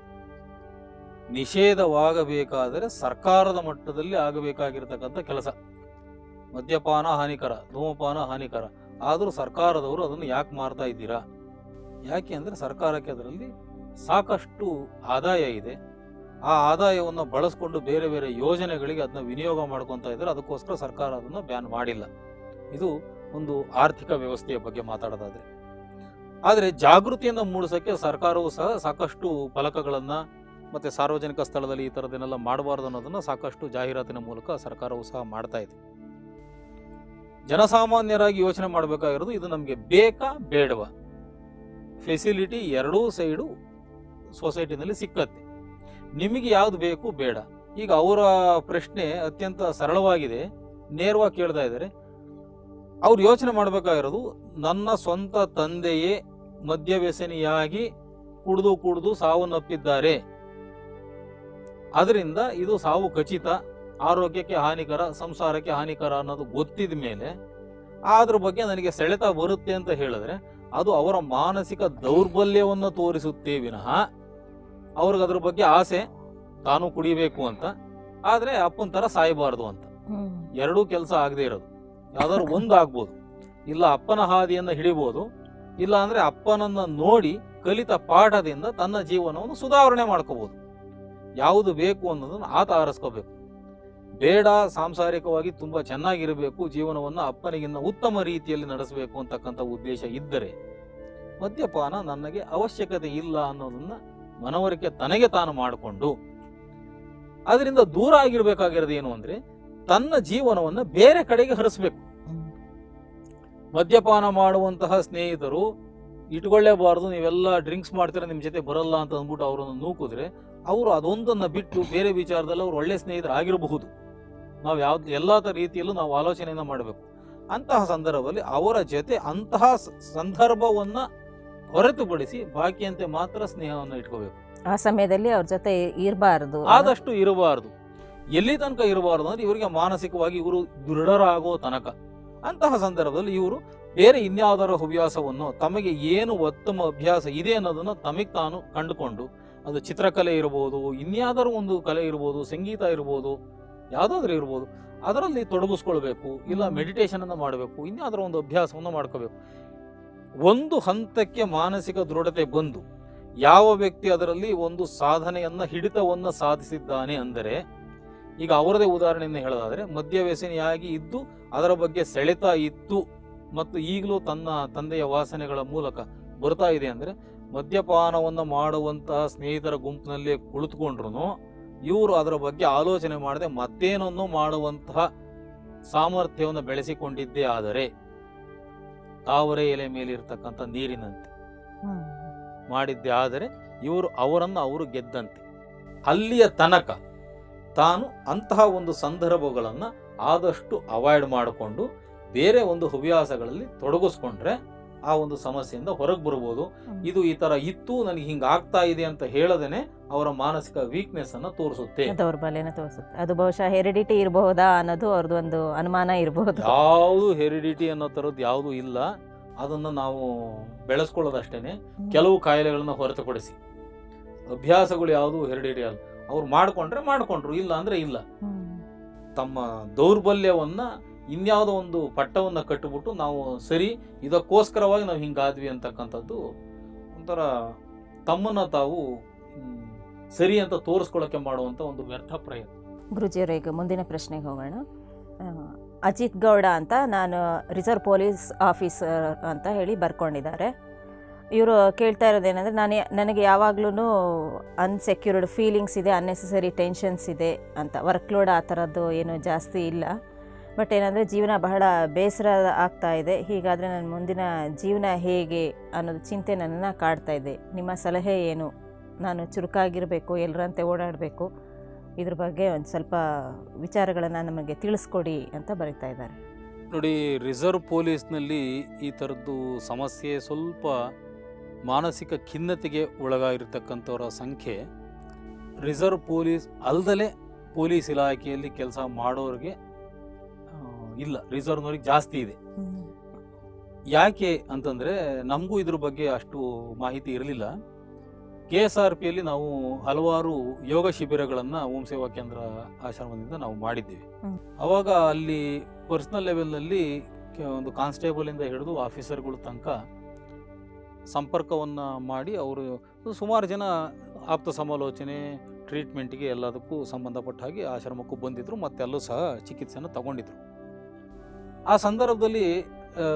ನಿಷೇಧವಾಗಬೇಕಾದರೆ ಸರ್ಕಾರದ ಮಟ್ಟದಲ್ಲಿ ಆಗಬೇಕಾಗಿರ್ತಕ್ಕಂಥ ಕೆಲಸ ಮದ್ಯಪಾನ ಹಾನಿಕರ ಧೂಮಪಾನ ಹಾನಿಕರ ಆದರೂ ಸರ್ಕಾರದವರು ಅದನ್ನು ಯಾಕೆ ಮಾರ್ತಾ ಇದ್ದೀರಾ ಯಾಕೆ ಅಂದರೆ ಸರ್ಕಾರಕ್ಕೆ ಅದರಲ್ಲಿ ಸಾಕಷ್ಟು ಆದಾಯ ಇದೆ ಆ ಆದಾಯವನ್ನು ಬಳಸ್ಕೊಂಡು ಬೇರೆ ಬೇರೆ ಯೋಜನೆಗಳಿಗೆ ಅದನ್ನ ವಿನಿಯೋಗ ಮಾಡ್ಕೊತಾ ಇದ್ದಾರೆ ಅದಕ್ಕೋಸ್ಕರ ಸರ್ಕಾರ ಅದನ್ನು ಬ್ಯಾನ್ ಮಾಡಿಲ್ಲ ಇದು ಒಂದು ಆರ್ಥಿಕ ವ್ಯವಸ್ಥೆಯ ಬಗ್ಗೆ ಮಾತಾಡೋದಾದ್ರೆ ಆದರೆ ಜಾಗೃತಿಯನ್ನು ಮೂಡಿಸೋಕ್ಕೆ ಸರ್ಕಾರವು ಸಹ ಸಾಕಷ್ಟು ಫಲಕಗಳನ್ನ ಮತ್ತು ಸಾರ್ವಜನಿಕ ಸ್ಥಳದಲ್ಲಿ ಈ ಥರದನ್ನೆಲ್ಲ ಮಾಡಬಾರ್ದು ಅನ್ನೋದನ್ನು ಸಾಕಷ್ಟು ಜಾಹೀರಾತಿನ ಮೂಲಕ ಸರ್ಕಾರವು ಸಹ ಮಾಡ್ತಾ ಇದೆ ಜನಸಾಮಾನ್ಯರಾಗಿ ಯೋಚನೆ ಮಾಡಬೇಕಾಗಿರೋದು ಇದು ನಮಗೆ ಬೇಕಾ ಬೇಡವಾ ಫೆಸಿಲಿಟಿ ಎರಡೂ ಸೈಡು ಸೊಸೈಟಿನಲ್ಲಿ ಸಿಕ್ಕತ್ತೆ ನಿಮಗೆ ಯಾವುದು ಬೇಕು ಬೇಡ ಈಗ ಅವರ ಪ್ರಶ್ನೆ ಅತ್ಯಂತ ಸರಳವಾಗಿದೆ ನೇರವಾಗಿ ಕೇಳ್ತಾ ಇದ್ದಾರೆ ಅವ್ರು ಯೋಚನೆ ಮಾಡಬೇಕಾಗಿರೋದು ನನ್ನ ಸ್ವಂತ ತಂದೆಯೇ ಮದ್ಯವ್ಯಸನಿಯಾಗಿ ಕುಡಿದು ಕುಡಿದು ಸಾವನ್ನಪ್ಪಿದ್ದಾರೆ ಅದರಿಂದ ಇದು ಸಾವು ಖಚಿತ ಆರೋಗ್ಯಕ್ಕೆ ಹಾನಿಕರ ಸಂಸಾರಕ್ಕೆ ಹಾನಿಕರ ಅನ್ನೋದು ಗೊತ್ತಿದ ಮೇಲೆ ಅದ್ರ ಬಗ್ಗೆ ನನಗೆ ಸೆಳೆತ ಬರುತ್ತೆ ಅಂತ ಹೇಳಿದ್ರೆ ಅದು ಅವರ ಮಾನಸಿಕ ದೌರ್ಬಲ್ಯವನ್ನು ತೋರಿಸುತ್ತೇ ವಿನಃ ಅವ್ರಿಗೆ ಅದ್ರ ಬಗ್ಗೆ ಆಸೆ ತಾನು ಕುಡಿಬೇಕು ಅಂತ ಆದ್ರೆ ಅಪ್ಪನ ತರ ಸಾಯಬಾರದು ಅಂತ ಹ್ಮ್. ಎರಡೂ ಕೆಲಸ ಆಗದೆ ಇರೋದು ಯಾವ್ದಾದ್ರು ಒಂದು ಆಗ್ಬೋದು ಇಲ್ಲ ಅಪ್ಪನ ಹಾದಿಯನ್ನ ಹಿಡಿಬೋದು ಇಲ್ಲ ಅಂದ್ರೆ ಅಪ್ಪನನ್ನ ನೋಡಿ ಕಲಿತ ಪಾಠದಿಂದ ತನ್ನ ಜೀವನವನ್ನು ಸುಧಾರಣೆ ಮಾಡ್ಕೋಬಹುದು ಯಾವುದು ಬೇಕು ಅನ್ನೋದನ್ನ ಆತ ಆರಿಸ್ಕೋಬೇಕು ಬೇಡ ಸಾಂಸಾರಿಕವಾಗಿ ತುಂಬಾ ಚೆನ್ನಾಗಿರಬೇಕು ಜೀವನವನ್ನ ಅಪ್ಪನಿಗಿನ್ನ ಉತ್ತಮ ರೀತಿಯಲ್ಲಿ ನಡೆಸಬೇಕು ಅಂತಕ್ಕಂಥ ಉದ್ದೇಶ ಇದ್ದರೆ ಮದ್ಯಪಾನ ನನಗೆ ಅವಶ್ಯಕತೆ ಇಲ್ಲ ಅನ್ನೋದನ್ನ ಮನವರಿಕೆ ತನಗೆ ತಾನು ಮಾಡಿಕೊಂಡು ಅದರಿಂದ ದೂರ ಆಗಿರ್ಬೇಕಾಗಿರೋದು ಏನು ಅಂದ್ರೆ ತನ್ನ ಜೀವನವನ್ನ ಬೇರೆ ಕಡೆಗೆ ಹರಿಸ್ಬೇಕು ಹ್ಮ್. ಮದ್ಯಪಾನ ಮಾಡುವಂತಹ ಸ್ನೇಹಿತರು ಇಟ್ಕೊಳ್ಳೇಬಾರ್ದು ನೀವೆಲ್ಲ ಡ್ರಿಂಕ್ಸ್ ಮಾಡ್ತೀರಾ ನಿಮ್ ಜೊತೆ ಬರಲ್ಲ ಅಂತ ಅಂದ್ಬಿಟ್ಟು ಅವರನ್ನು ನೂಕಿದ್ರೆ ಅವರು ಅದೊಂದನ್ನ ಬಿಟ್ಟು ಬೇರೆ ವಿಚಾರದಲ್ಲಿ ಅವ್ರು ಒಳ್ಳೆ ಸ್ನೇಹಿತರು ಆಗಿರಬಹುದು ನಾವು ಯಾವ್ದು ಎಲ್ಲಾ ತ- ರೀತಿಯಲ್ಲೂ ನಾವು ಆಲೋಚನೆಯನ್ನ ಮಾಡಬೇಕು ಅಂತಹ ಸಂದರ್ಭದಲ್ಲಿ ಅವರ ಜೊತೆ ಅಂತಹ ಸ- ಸಂದರ್ಭವನ್ನ ಹೊರತುಪಡಿಸಿ ಬಾಕಿಯಂತೆ ಮಾತ್ರ ಸ್ನೇಹವನ್ನು ಇಟ್ಕೋಬೇಕು ಆ ಸಮಯದಲ್ಲಿ ಅವ್ರ ಜೊತೆ ಇರಬಾರ್ದು ಆದಷ್ಟು ಇರಬಾರದು ಎಲ್ಲಿ ತನಕ ಇರಬಾರದು ಅಂದ್ರೆ ಇವರಿಗೆ ಮಾನಸಿಕವಾಗಿ ಇವರು ದೃಢರಾಗೋ ತನಕ ಅಂತಹ ಸಂದರ್ಭದಲ್ಲಿ ಇವರು ಬೇರೆ ಇನ್ಯಾವುದರ ಹವ್ಯಾಸವನ್ನು ತಮಗೆ ಏನು ಉತ್ತಮ ಅಭ್ಯಾಸ ಇದೆ ಅನ್ನೋದನ್ನ ತಮಗೆ ತಾನು ಕಂಡುಕೊಂಡು ಅದು ಚಿತ್ರಕಲೆ ಇರಬಹುದು ಇನ್ಯಾವುದಾದ್ರು ಒಂದು ಕಲೆ ಇರಬಹುದು ಸಂಗೀತ ಇರಬಹುದು ಯಾವುದಾದ್ರೂ ಇರ್ಬೋದು ಅದರಲ್ಲಿ ತೊಡಗಿಸ್ಕೊಳ್ಬೇಕು ಇಲ್ಲ ಮೆಡಿಟೇಷನ್ ಅನ್ನ ಮಾಡಬೇಕು ಇನ್ಯಾವುದರ ಒಂದು ಅಭ್ಯಾಸವನ್ನು ಮಾಡ್ಕೋಬೇಕು ಒಂದು ಹಂತಕ್ಕೆ ಮಾನಸಿಕ ದೃಢತೆ ಬಂದು ಯಾವ ವ್ಯಕ್ತಿ ಅದರಲ್ಲಿ ಒಂದು ಸಾಧನೆಯನ್ನ ಹಿಡಿತವನ್ನ ಸಾಧಿಸಿದ್ದಾನೆ ಅಂದರೆ ಈಗ ಅವರದೇ ಉದಾಹರಣೆಯನ್ನು ಹೇಳೋದಾದ್ರೆ ಮದ್ಯವ್ಯಸನಿಯಾಗಿ ಇದ್ದು ಅದರ ಬಗ್ಗೆ ಸೆಳೆತ ಇತ್ತು ಮತ್ತು ಈಗಲೂ ತನ್ನ ತಂದೆಯ ವಾಸನೆಗಳ ಮೂಲಕ ಬರ್ತಾ ಇದೆ ಅಂದ್ರೆ ಮದ್ಯಪಾನವನ್ನ ಮಾಡುವಂತಹ ಸ್ನೇಹಿತರ ಗುಂಪಿನಲ್ಲಿ ಕುಳಿತುಕೊಂಡ್ರು ಇವರು ಅದರ ಬಗ್ಗೆ ಆಲೋಚನೆ ಮಾಡದೆ ಮತ್ತೇನನ್ನು ಮಾಡುವಂತಹ ಸಾಮರ್ಥ್ಯವನ್ನು ಬೆಳೆಸಿಕೊಂಡಿದ್ದೇ ಆದರೆ ತಾವರೆ ಎಲೆ ಮೇಲೆ ಇರ್ತಕ್ಕಂಥ ನೀರಿನಂತೆ ಹ್ಮ್. ಮಾಡಿದ್ದೇ ಆದರೆ ಇವರು ಅವರನ್ನು ಅವರು ಗೆದ್ದಂತೆ ಅಲ್ಲಿಯ ತನಕ ತಾನು ಅಂತಹ ಒಂದು ಸಂದರ್ಭಗಳನ್ನು ಆದಷ್ಟು ಅವಾಯ್ಡ್ ಮಾಡಿಕೊಂಡು ಬೇರೆ ಒಂದು ಹವ್ಯಾಸಗಳಲ್ಲಿ ತೊಡಗಿಸ್ಕೊಂಡ್ರೆ ಆ ಒಂದು ಸಮಸ್ಯೆಯಿಂದ ಹೊರಗೆ ಬರ್ಬೋದು ಹ್ಮ್. ಇದು ಈ ತರ ಇತ್ತು ನನಗೆ ಹಿಂಗ ಆಗ್ತಾ ಇದೆ ಅಂತ ಹೇಳದೇನೆ ಅವರ ಮಾನಸಿಕ ವೀಕ್ನೆಸ್ ಅನ್ನ ತೋರಿಸುತ್ತೆ ದೌರ್ಬಲ್ಯನ ತೋರಿಸುತ್ತೆ ಅದು ಬಹುಶಃ ಹೆರಿಡಿಟಿ ಇರಬಹುದಾ ಅನ್ನೋದು ಅವ್ರದ್ದು ಒಂದು ಅನುಮಾನ ಇರಬಹುದು ಯಾವುದು ಹೆರಿಡಿಟಿ ಅನ್ನೋ ತರದ್ದು ಯಾವುದು ಇಲ್ಲ ಅದನ್ನ ನಾವು ಬೆಳೆಸ್ಕೊಳ್ಳೋದಷ್ಟೇನೆ ಕೆಲವು ಕಾಯಿಲೆಗಳನ್ನ ಹೊರತುಪಡಿಸಿ ಅಭ್ಯಾಸಗಳು ಯಾವುದು ಹೆರಿಡಿಟಿ ಅಲ್ಲ ಅವ್ರು ಮಾಡ್ಕೊಂಡ್ರೆ ಮಾಡ್ಕೊಂಡ್ರು ಇಲ್ಲ ಅಂದ್ರೆ ಇಲ್ಲ ತಮ್ಮ ದೌರ್ಬಲ್ಯವನ್ನ ಇನ್ಯಾವುದೋ ಒಂದು ಪಟ್ಟವನ್ನ ಕಟ್ಟಿಬಿಟ್ಟು ನಾವು ಸರಿ ಇದಕ್ಕೋಸ್ಕರವಾಗಿ ನಾವು ಹಿಂಗಾದ್ವಿ ಅಂತಕ್ಕಂಥದ್ದು ಒಂಥರ ತಮ್ಮನ್ನ ತಾವು ಹ್ಮ್, ಸರಿ ಅಂತ ತೋರಿಸ್ಕೊಳ್ಳೋಕೆ ಮಾಡುವಂತ ಒಂದು ವ್ಯರ್ಥ ಪ್ರಯತ್ನ ಗುರುಜಿಯವರ ಈಗ ಮುಂದಿನ ಪ್ರಶ್ನೆಗೆ ಹೋಗೋಣ ಆ, ಅಜಿತ್ ಗೌಡ ಅಂತ ನಾನು ರಿಸರ್ವ್ ಪೊಲೀಸ್ ಆಫೀಸರ್ ಅಂತ ಹೇಳಿ ಬರ್ಕೊಂಡಿದ್ದಾರೆ ಇವರು ಕೇಳ್ತಾ ಇರೋದೇನೆಂದರೆ ನಾನು ನನಗೆ ಯಾವಾಗ್ಲೂ ಅನ್ಸೆಕ್ಯೂರ್ಡ್ ಫೀಲಿಂಗ್ಸ್ ಇದೆ ಅನ್ನೆಸೆಸರಿ ಟೆನ್ಷನ್ಸ್ ಇದೆ ಅಂತ ವರ್ಕ್ ಲೋಡ್ ಆ ಥರದ್ದು ಏನು ಜಾಸ್ತಿ ಇಲ್ಲ ಬಟ್ ಏನಂದರೆ ಜೀವನ ಬಹಳ ಬೇಸರ ಆಗ್ತಾ ಇದೆ ಹೀಗಾದರೆ ನನ್ನ ಮುಂದಿನ ಜೀವನ ಹೇಗೆ ಅನ್ನೋದು ಚಿಂತೆ ನನ್ನನ್ನು ಕಾಡ್ತಾ ಇದೆ ನಿಮ್ಮ ಸಲಹೆ ಏನು ನಾನು ಚುರುಕಾಗಿರಬೇಕು ಎಲ್ಲರಂತೆ ಓಡಾಡಬೇಕು ಇದ್ರ ಬಗ್ಗೆ ಒಂದು ಸ್ವಲ್ಪ ವಿಚಾರಗಳನ್ನು ನಮಗೆ ತಿಳಿಸ್ಕೊಡಿ ಅಂತ ಬರೀತಾ ಇದ್ದಾರೆ ನೋಡಿ ರಿಸರ್ವ್ ಪೊಲೀಸ್ನಲ್ಲಿ ಈ ಥರದ್ದು ಸಮಸ್ಯೆ ಸ್ವಲ್ಪ ಮಾನಸಿಕ ಖಿನ್ನತೆಗೆ ಒಳಗಾಗಿರ್ತಕ್ಕಂಥವರ ಸಂಖ್ಯೆ ರಿಸರ್ವ್ ಪೊಲೀಸ್ ಅಲ್ದಲೆ ಪೊಲೀಸ್ ಇಲಾಖೆಯಲ್ಲಿ ಕೆಲಸ ಮಾಡೋರಿಗೆ ಆ, ಇಲ್ಲ ರಿಸರ್ವ್ನವ್ರಿಗೆ ಜಾಸ್ತಿ ಇದೆ ಯಾಕೆ ಅಂತಂದ್ರೆ ನಮಗೂ ಇದ್ರ ಬಗ್ಗೆ ಅಷ್ಟು ಮಾಹಿತಿ ಇರಲಿಲ್ಲ ಕೆ ಎಸ್ ಆರ್ ಪಿಯಲ್ಲಿ ನಾವು ಹಲವಾರು ಯೋಗ ಶಿಬಿರಗಳನ್ನ ಓಂ ಸೇವಾ ಕೇಂದ್ರ ಆಶ್ರಮದಿಂದ ನಾವು ಮಾಡಿದ್ದೀವಿ ಹ್ಮ್. ಅವಾಗ ಅಲ್ಲಿ ಪರ್ಸನಲ್ ಲೆವೆಲ್ನಲ್ಲಿ ಒಂದು ಕಾನ್ಸ್ಟೇಬಲ್ ಇಂದ ಹಿಡಿದು ಆಫೀಸರ್ಗಳ ತನಕ ಸಂಪರ್ಕವನ್ನ ಮಾಡಿ ಅವರು ಸುಮಾರು ಜನ ಆಪ್ತ ಸಮಾಲೋಚನೆ ಟ್ರೀಟ್ಮೆಂಟ್ಗೆ ಎಲ್ಲದಕ್ಕೂ ಸಂಬಂಧಪಟ್ಟ ಹಾಗೆ ಆಶ್ರಮಕ್ಕೂ ಬಂದಿದ್ರು ಮತ್ತೆ ಅಲ್ಲೂ ಸಹ ಚಿಕಿತ್ಸೆಯನ್ನು ತಗೊಂಡಿದ್ರು ಆ ಸಂದರ್ಭದಲ್ಲಿ ಆ,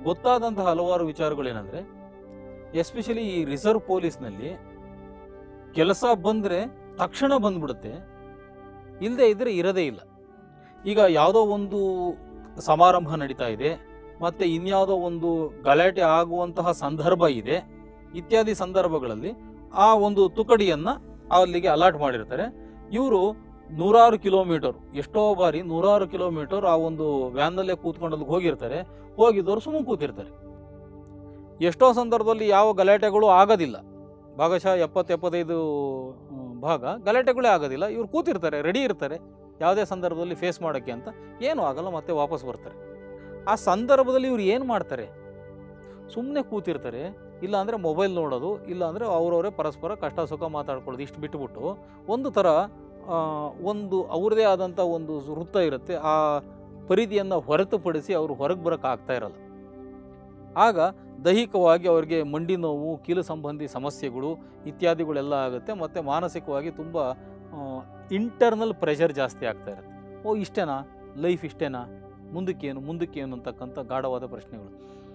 ಗೊತ್ತಾದಂತಹ ಹಲವಾರು ವಿಚಾರಗಳೇನೆಂದ್ರೆ ಎಸ್ಪೆಷಲಿ ಈ ರಿಸರ್ವ್ ಪೊಲೀಸ್ನಲ್ಲಿ ಕೆಲಸ ಬಂದರೆ ತಕ್ಷಣ ಬಂದ್ಬಿಡುತ್ತೆ ಇಲ್ಲದೆ ಇದ್ರೆ ಇರದೇ ಇಲ್ಲ ಈಗ ಯಾವುದೋ ಒಂದು ಸಮಾರಂಭ ನಡೀತಾ ಇದೆ ಮತ್ತೆ ಇನ್ಯಾವುದೋ ಒಂದು ಗಲಾಟೆ ಆಗುವಂತಹ ಸಂದರ್ಭ ಇದೆ ಇತ್ಯಾದಿ ಸಂದರ್ಭಗಳಲ್ಲಿ ಆ ಒಂದು ತುಕಡಿಯನ್ನ ಅಲ್ಲಿಗೆ ಅಲಾಟ್ ಮಾಡಿರ್ತಾರೆ ಇವರು ನೂರಾರು ಕಿಲೋಮೀಟರ್ ಎಷ್ಟೋ ಬಾರಿ ನೂರಾರು ಕಿಲೋಮೀಟರ್ ಆ ಒಂದು ವ್ಯಾನ್ನಲ್ಲೇ ಕೂತ್ಕೊಂಡು ಅಲ್ಲಿಗೆ ಹೋಗಿರ್ತಾರೆ ಹೋಗಿದ್ದವರು ಸುಮ್ಮನೆ ಕೂತಿರ್ತಾರೆ ಎಷ್ಟೋ ಸಂದರ್ಭದಲ್ಲಿ ಯಾವ ಗಲಾಟೆಗಳು ಆಗೋದಿಲ್ಲ ಭಾಗಶಃ ಎಪ್ಪತ್ತು ಎಪ್ಪತ್ತೈದು ಹ್ಮ್, ಭಾಗ ಗಲಾಟೆಗಳೇ ಆಗೋದಿಲ್ಲ ಇವ್ರು ಕೂತಿರ್ತಾರೆ ರೆಡಿ ಇರ್ತಾರೆ ಯಾವುದೇ ಸಂದರ್ಭದಲ್ಲಿ ಫೇಸ್ ಮಾಡೋಕ್ಕೆ ಅಂತ ಏನೂ ಆಗಲ್ಲ ಮತ್ತೆ ವಾಪಸ್ ಬರ್ತಾರೆ ಆ ಸಂದರ್ಭದಲ್ಲಿ ಇವ್ರು ಏನು ಮಾಡ್ತಾರೆ ಸುಮ್ಮನೆ ಕೂತಿರ್ತಾರೆ ಇಲ್ಲ ಅಂದರೆ ಮೊಬೈಲ್ ನೋಡೋದು ಇಲ್ಲ ಅಂದರೆ ಅವರವರೇ ಪರಸ್ಪರ ಕಷ್ಟ ಸುಖ ಮಾತಾಡ್ಕೊಳ್ಳೋದು ಇಷ್ಟು ಬಿಟ್ಟುಬಿಟ್ಟು ಒಂದು ಥರ ಆ, ಒಂದು ಅವ್ರದೇ ಆದಂಥ ಒಂದು ವೃತ್ತ ಇರುತ್ತೆ ಆ ಪರಿಧಿಯನ್ನು ಹೊರತುಪಡಿಸಿ ಅವರು ಹೊರಗೆ ಬರೋಕ್ಕೆ ಆಗ್ತಾ ಇರಲ್ಲ ಆಗ ದೈಹಿಕವಾಗಿ ಅವರಿಗೆ ಮಂಡಿ ನೋವು ಕೀಲು ಸಂಬಂಧಿ ಸಮಸ್ಯೆಗಳು ಇತ್ಯಾದಿಗಳೆಲ್ಲ ಆಗುತ್ತೆ ಮತ್ತು ಮಾನಸಿಕವಾಗಿ ತುಂಬ ಇಂಟರ್ನಲ್ ಪ್ರೆಷರ್ ಜಾಸ್ತಿ ಆಗ್ತಾ ಇರುತ್ತೆ ಓ ಇಷ್ಟೇನಾ ಲೈಫ್ ಇಷ್ಟೇನಾ ಮುಂದಕ್ಕೇನು ಮುಂದಕ್ಕೇನು ಅಂತಕ್ಕಂಥ ಗಾಢವಾದ ಪ್ರಶ್ನೆಗಳು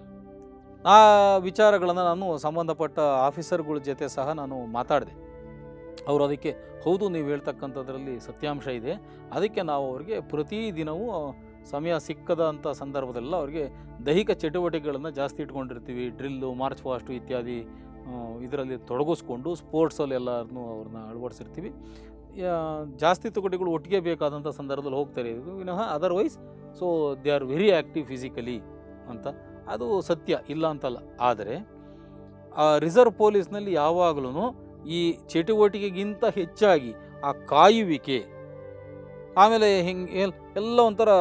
ಆ ವಿಚಾರಗಳನ್ನು ನಾನು ಸಂಬಂಧಪಟ್ಟ ಆಫೀಸರ್ಗಳ ಜೊತೆ ಸಹ ನಾನು ಮಾತಾಡಿದೆ ಅವರು ಅದಕ್ಕೆ ಹೌದು ನೀವು ಹೇಳ್ತಕ್ಕಂಥದ್ರಲ್ಲಿ ಸತ್ಯಾಂಶ ಇದೆ ಅದಕ್ಕೆ ನಾವು ಅವರಿಗೆ ಪ್ರತಿದಿನವೂ ಸಮಯ ಸಿಕ್ಕದಂಥ ಸಂದರ್ಭದಲ್ಲ ಅವರಿಗೆ ದೈಹಿಕ ಚಟುವಟಿಕೆಗಳನ್ನು ಜಾಸ್ತಿ ಇಟ್ಕೊಂಡಿರ್ತೀವಿ ಡ್ರಿಲ್ಲು ಮಾರ್ಚ್ ಫಾಸ್ಟು ಇತ್ಯಾದಿ ಇದರಲ್ಲಿ ತೊಡಗಿಸ್ಕೊಂಡು ಸ್ಪೋರ್ಟ್ಸಲ್ಲಿ ಎಲ್ಲರನ್ನೂ ಅವ್ರನ್ನ ಅಳವಡಿಸಿರ್ತೀವಿ ಯಾ- ಜಾಸ್ತಿ ತುಕಡಿಗಳು ಒಟ್ಟಿಗೆ ಬೇಕಾದಂಥ ಸಂದರ್ಭದಲ್ಲಿ ಹೋಗ್ತಾರೆ ಇದು ವಿನಃ otherwise so they are very active physically ಅಂತ ಅದು ಸತ್ಯ ಇಲ್ಲ ಅಂತಲ್ಲ ಆದರೆ ಆ ರಿಸರ್ವ್ ಪೊಲೀಸ್ನಲ್ಲಿ ಯಾವಾಗಲೂ ಈ ಚಟುವಟಿಕೆಗಿಂತ ಹೆಚ್ಚಾಗಿ ಆ ಕಾಯುವಿಕೆ ಆಮೇಲೆ ಹಿಂಗೆ ಎಲ್ ಎಲ್ಲ ಒಂಥರ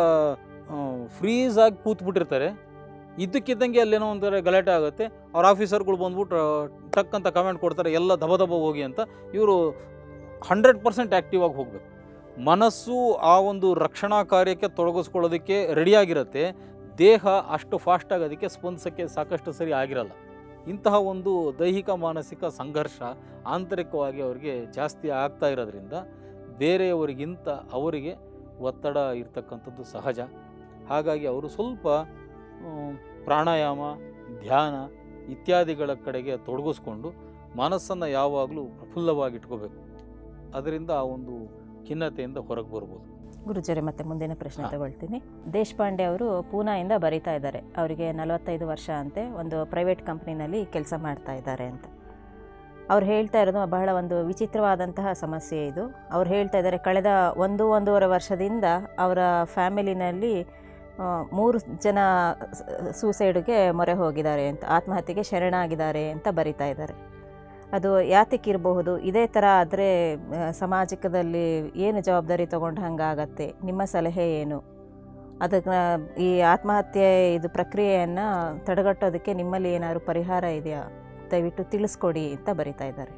ಫ್ರೀಸ್ ಆಗಿ ಕೂತ್ಬಿಟ್ಟಿರ್ತಾರೆ ಇದ್ದಕ್ಕಿದ್ದಂಗೆ ಅಲ್ಲೇನೋ ಒಂಥರ ಗಲಾಟೆ ಆಗುತ್ತೆ ಅವ್ರ ಆಫೀಸರ್ಗಳು ಬಂದ್ಬಿಟ್ಟು ಟಕ್ ಅಂತ ಕಮೆಂಟ್ ಕೊಡ್ತಾರೆ ಎಲ್ಲ ದಬ ದಬ ಹೋಗಿ ಅಂತ ಇವರು ಹಂಡ್ರೆಡ್ ಪರ್ಸೆಂಟ್ ಆ್ಯಕ್ಟಿವ್ ಆಗಿ ಹೋಗಬೇಕು ಮನಸ್ಸು ಆ ಒಂದು ರಕ್ಷಣಾ ಕಾರ್ಯಕ್ಕೆ ತೊಡಗಿಸ್ಕೊಳ್ಳೋದಕ್ಕೆ ರೆಡಿಯಾಗಿರುತ್ತೆ ದೇಹ ಅಷ್ಟು ಫಾಸ್ಟಾಗಿ ಅದಕ್ಕೆ ಸ್ಪಂದಿಸೋಕ್ಕೆ ಸಾಕಷ್ಟು ಸರಿ ಆಗಿರಲ್ಲ ಇಂತಹ ಒಂದು ದೈಹಿಕ ಮಾನಸಿಕ ಸಂಘರ್ಷ ಆಂತರಿಕವಾಗಿ ಅವರಿಗೆ ಜಾಸ್ತಿ ಆಗ್ತಾ ಇರೋದ್ರಿಂದ ಬೇರೆಯವರಿಗಿಂತ ಅವರಿಗೆ ಒತ್ತಡ ಇರ್ತಕ್ಕಂಥದ್ದು ಸಹಜ ಹಾಗಾಗಿ ಅವರು ಸ್ವಲ್ಪ ಆಮ್, ಪ್ರಾಣಾಯಾಮ ಧ್ಯಾನ ಇತ್ಯಾದಿಗಳ ಕಡೆಗೆ ತೊಡಗಿಸ್ಕೊಂಡು ಮನಸ್ಸನ್ನು ಯಾವಾಗಲೂ ಪ್ರಫುಲ್ಲವಾಗಿ ಇಟ್ಕೋಬೇಕು ಅದರಿಂದ ಆ ಒಂದು ಖಿನ್ನತೆಯಿಂದ ಹೊರಗೆ ಬರ್ಬೋದು ಗುರುಜರೆ ಮತ್ತೆ ಮುಂದಿನ ಪ್ರಶ್ನೆ ಹಾ. ತಗೊಳ್ತೀನಿ ದೇಶಪಾಂಡೆ ಅವರು ಪೂನಾಯಿಂದ ಬರೀತಾ ಇದ್ದಾರೆ ಅವರಿಗೆ ನಲವತ್ತೈದು ವರ್ಷ ಅಂತೆ ಒಂದು ಪ್ರೈವೇಟ್ ಕಂಪ್ನಿನಲ್ಲಿ ಕೆಲಸ ಮಾಡ್ತಾ ಇದ್ದಾರೆ ಅಂತ ಅವ್ರು ಹೇಳ್ತಾ ಇರೋದು ಬಹಳ ಒಂದು ವಿಚಿತ್ರವಾದಂತಹ ಸಮಸ್ಯೆ ಇದು ಅವ್ರು ಹೇಳ್ತಾ ಇದ್ದಾರೆ ಕಳೆದ ಒಂದು ಒಂದೂವರೆ ವರ್ಷದಿಂದ ಅವರ ಫ್ಯಾಮಿಲಿನಲ್ಲಿ ಆ, ಮೂರು ಜನ ಸೂಸೈಡ್ಗೆ ಮೊರೆ ಹೋಗಿದ್ದಾರೆ ಅಂತ ಆತ್ಮಹತ್ಯೆಗೆ ಶರಣಾಗಿದ್ದಾರೆ ಅಂತ ಬರಿತಾ ಇದ್ದಾರೆ ಅದು ಯಾತಕ್ಕಿರಬಹುದು ಇದೇ ಥರ ಆದರೆ ಸಮಾಜದಲ್ಲಿ ಏನು ಜವಾಬ್ದಾರಿ ತಗೊಂಡು ಹಂಗಾಗತ್ತೆ ನಿಮ್ಮ ಸಲಹೆ ಏನು ಅದಕ್ಕೆ ಈ ಆತ್ಮಹತ್ಯೆ ಇದು ಪ್ರಕ್ರಿಯೆಯನ್ನು ತಡೆಗಟ್ಟೋದಕ್ಕೆ ನಿಮ್ಮಲ್ಲಿ ಏನಾದ್ರು ಪರಿಹಾರ ಇದೆಯಾ ದಯವಿಟ್ಟು ತಿಳಿಸ್ಕೊಡಿ ಅಂತ ಬರಿತಾ ಇದ್ದಾರೆ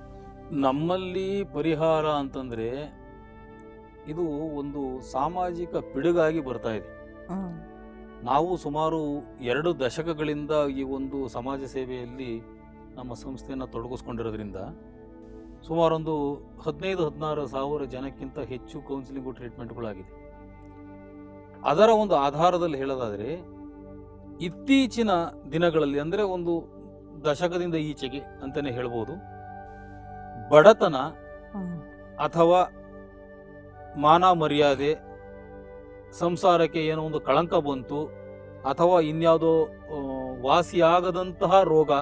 ನಮ್ಮಲ್ಲಿ ಪರಿಹಾರ ಅಂತಂದರೆ ಇದು ಒಂದು ಸಾಮಾಜಿಕ ಪಿಡುಗಾಗಿ ಬರ್ತಾ ಇದೆ ಹ್ಮ್. ನಾವು ಸುಮಾರು ಎರಡು ದಶಕಗಳಿಂದ ಈ ಒಂದು ಸಮಾಜ ಸೇವೆಯಲ್ಲಿ ನಮ್ಮ ಸಂಸ್ಥೆಯನ್ನು ತೊಡಗಿಸ್ಕೊಂಡಿರೋದ್ರಿಂದ ಸುಮಾರೊಂದು ಹದಿನೈದು ಹದಿನಾರು ಸಾವಿರ ಜನಕ್ಕಿಂತ ಹೆಚ್ಚು ಕೌನ್ಸಿಲಿಂಗು ಟ್ರೀಟ್ಮೆಂಟ್ಗಳಾಗಿದೆ ಅದರ ಒಂದು ಆಧಾರದಲ್ಲಿ ಹೇಳೋದಾದರೆ ಇತ್ತೀಚಿನ ದಿನಗಳಲ್ಲಿ ಅಂದರೆ ಒಂದು ದಶಕದಿಂದ ಈಚೆಗೆ ಅಂತಲೇ ಹೇಳ್ಬೋದು ಬಡತನ ಹ್ಮ್. ಅಥವಾ ಮಾನ ಮರ್ಯಾದೆ ಸಂಸಾರಕ್ಕೆ ಏನೋ ಒಂದು ಕಳಂಕ ಬಂತು ಅಥವಾ ಇನ್ಯಾವುದೋ ಆ, ವಾಸಿಯಾಗದಂತಹ ರೋಗ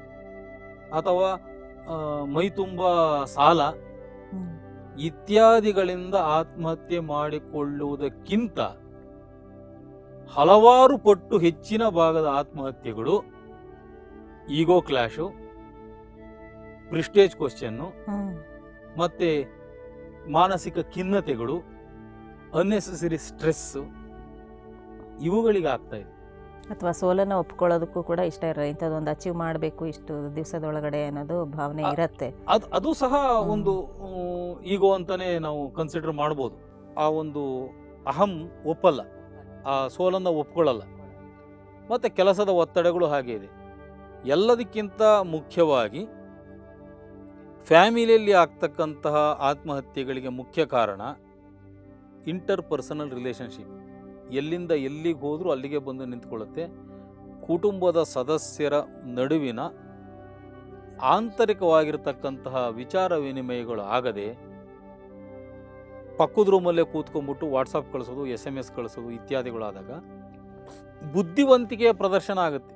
ಅಥವಾ ಆ, ಮೈ ತುಂಬ ಸಾಲ ಹ್ಮ್. ಇತ್ಯಾದಿಗಳಿಂದ ಆತ್ಮಹತ್ಯೆ ಮಾಡಿಕೊಳ್ಳುವುದಕ್ಕಿಂತ ಹಲವಾರು ಪಟ್ಟು ಹೆಚ್ಚಿನ ಭಾಗದ ಆತ್ಮಹತ್ಯೆಗಳು ಈಗೋ ಕ್ಲಾಶು ಪ್ರಿಸ್ಟೇಜ್ ಕ್ವಶನ್ನು ಹ್ಮ್. ಮತ್ತೆ ಮಾನಸಿಕ ಖಿನ್ನತೆಗಳು ಅನ್ನೆಸೆಸರಿ ಸ್ಟ್ರೆಸ್ ಇವುಗಳಿಗೆ ಆಗ್ತಾ ಇದೆ ಅಥವಾ ಸೋಲನ್ನು ಒಪ್ಕೊಳ್ಳೋದಕ್ಕೂ ಕೂಡ ಇಷ್ಟ ಇರಲ್ಲ ಇಂಥದ್ದೊಂದು ಅಚೀವ್ ಮಾಡಬೇಕು ಇಷ್ಟು ದಿವಸದೊಳಗಡೆ ಅನ್ನೋದು ಭಾವನೆ ಆ- ಇರತ್ತೆ ಅದು ಅದು ಸಹ ಒಂದು ಈಗೋ ಅಂತಾನೆ ನಾವು ಕನ್ಸಿಡರ್ ಮಾಡ್ಬೋದು ಆ ಒಂದು ಅಹಂ ಒಪ್ಪಲ್ಲ ಆ ಸೋಲನ್ನು ಒಪ್ಕೊಳ್ಳಲ್ಲ ಮತ್ತೆ ಕೆಲಸದ ಒತ್ತಡಗಳು ಹಾಗೆ ಇದೆ ಎಲ್ಲದಕ್ಕಿಂತ ಮುಖ್ಯವಾಗಿ ಫ್ಯಾಮಿಲಿಯಲ್ಲಿ ಆಗ್ತಕ್ಕಂತಹ ಆತ್ಮಹತ್ಯೆಗಳಿಗೆ ಮುಖ್ಯ ಕಾರಣ ಇಂಟರ್ ಪರ್ಸನಲ್ ರಿಲೇಷನ್ಶಿಪ್ ಎಲ್ಲಿಂದ ಎಲ್ಲಿಗೆ ಹೋದರೂ ಅಲ್ಲಿಗೆ ಬಂದು ನಿಂತ್ಕೊಳ್ಳುತ್ತೆ ಕುಟುಂಬದ ಸದಸ್ಯರ ನಡುವಿನ ಆಂತರಿಕವಾಗಿರ್ತಕ್ಕಂತಹ ವಿಚಾರ ವಿನಿಮಯಗಳು ಆಗದೆ ಪಕ್ಕದ ರೂಮಲ್ಲೇ ಕೂತ್ಕೊಂಡ್ಬಿಟ್ಟು ವಾಟ್ಸಪ್ ಕಳಿಸೋದು ಎಸ್ ಎಮ್ ಎಸ್ ಕಳಿಸೋದು ಇತ್ಯಾದಿಗಳಾದಾಗ ಬುದ್ಧಿವಂತಿಕೆಯ ಪ್ರದರ್ಶನ ಆಗುತ್ತೆ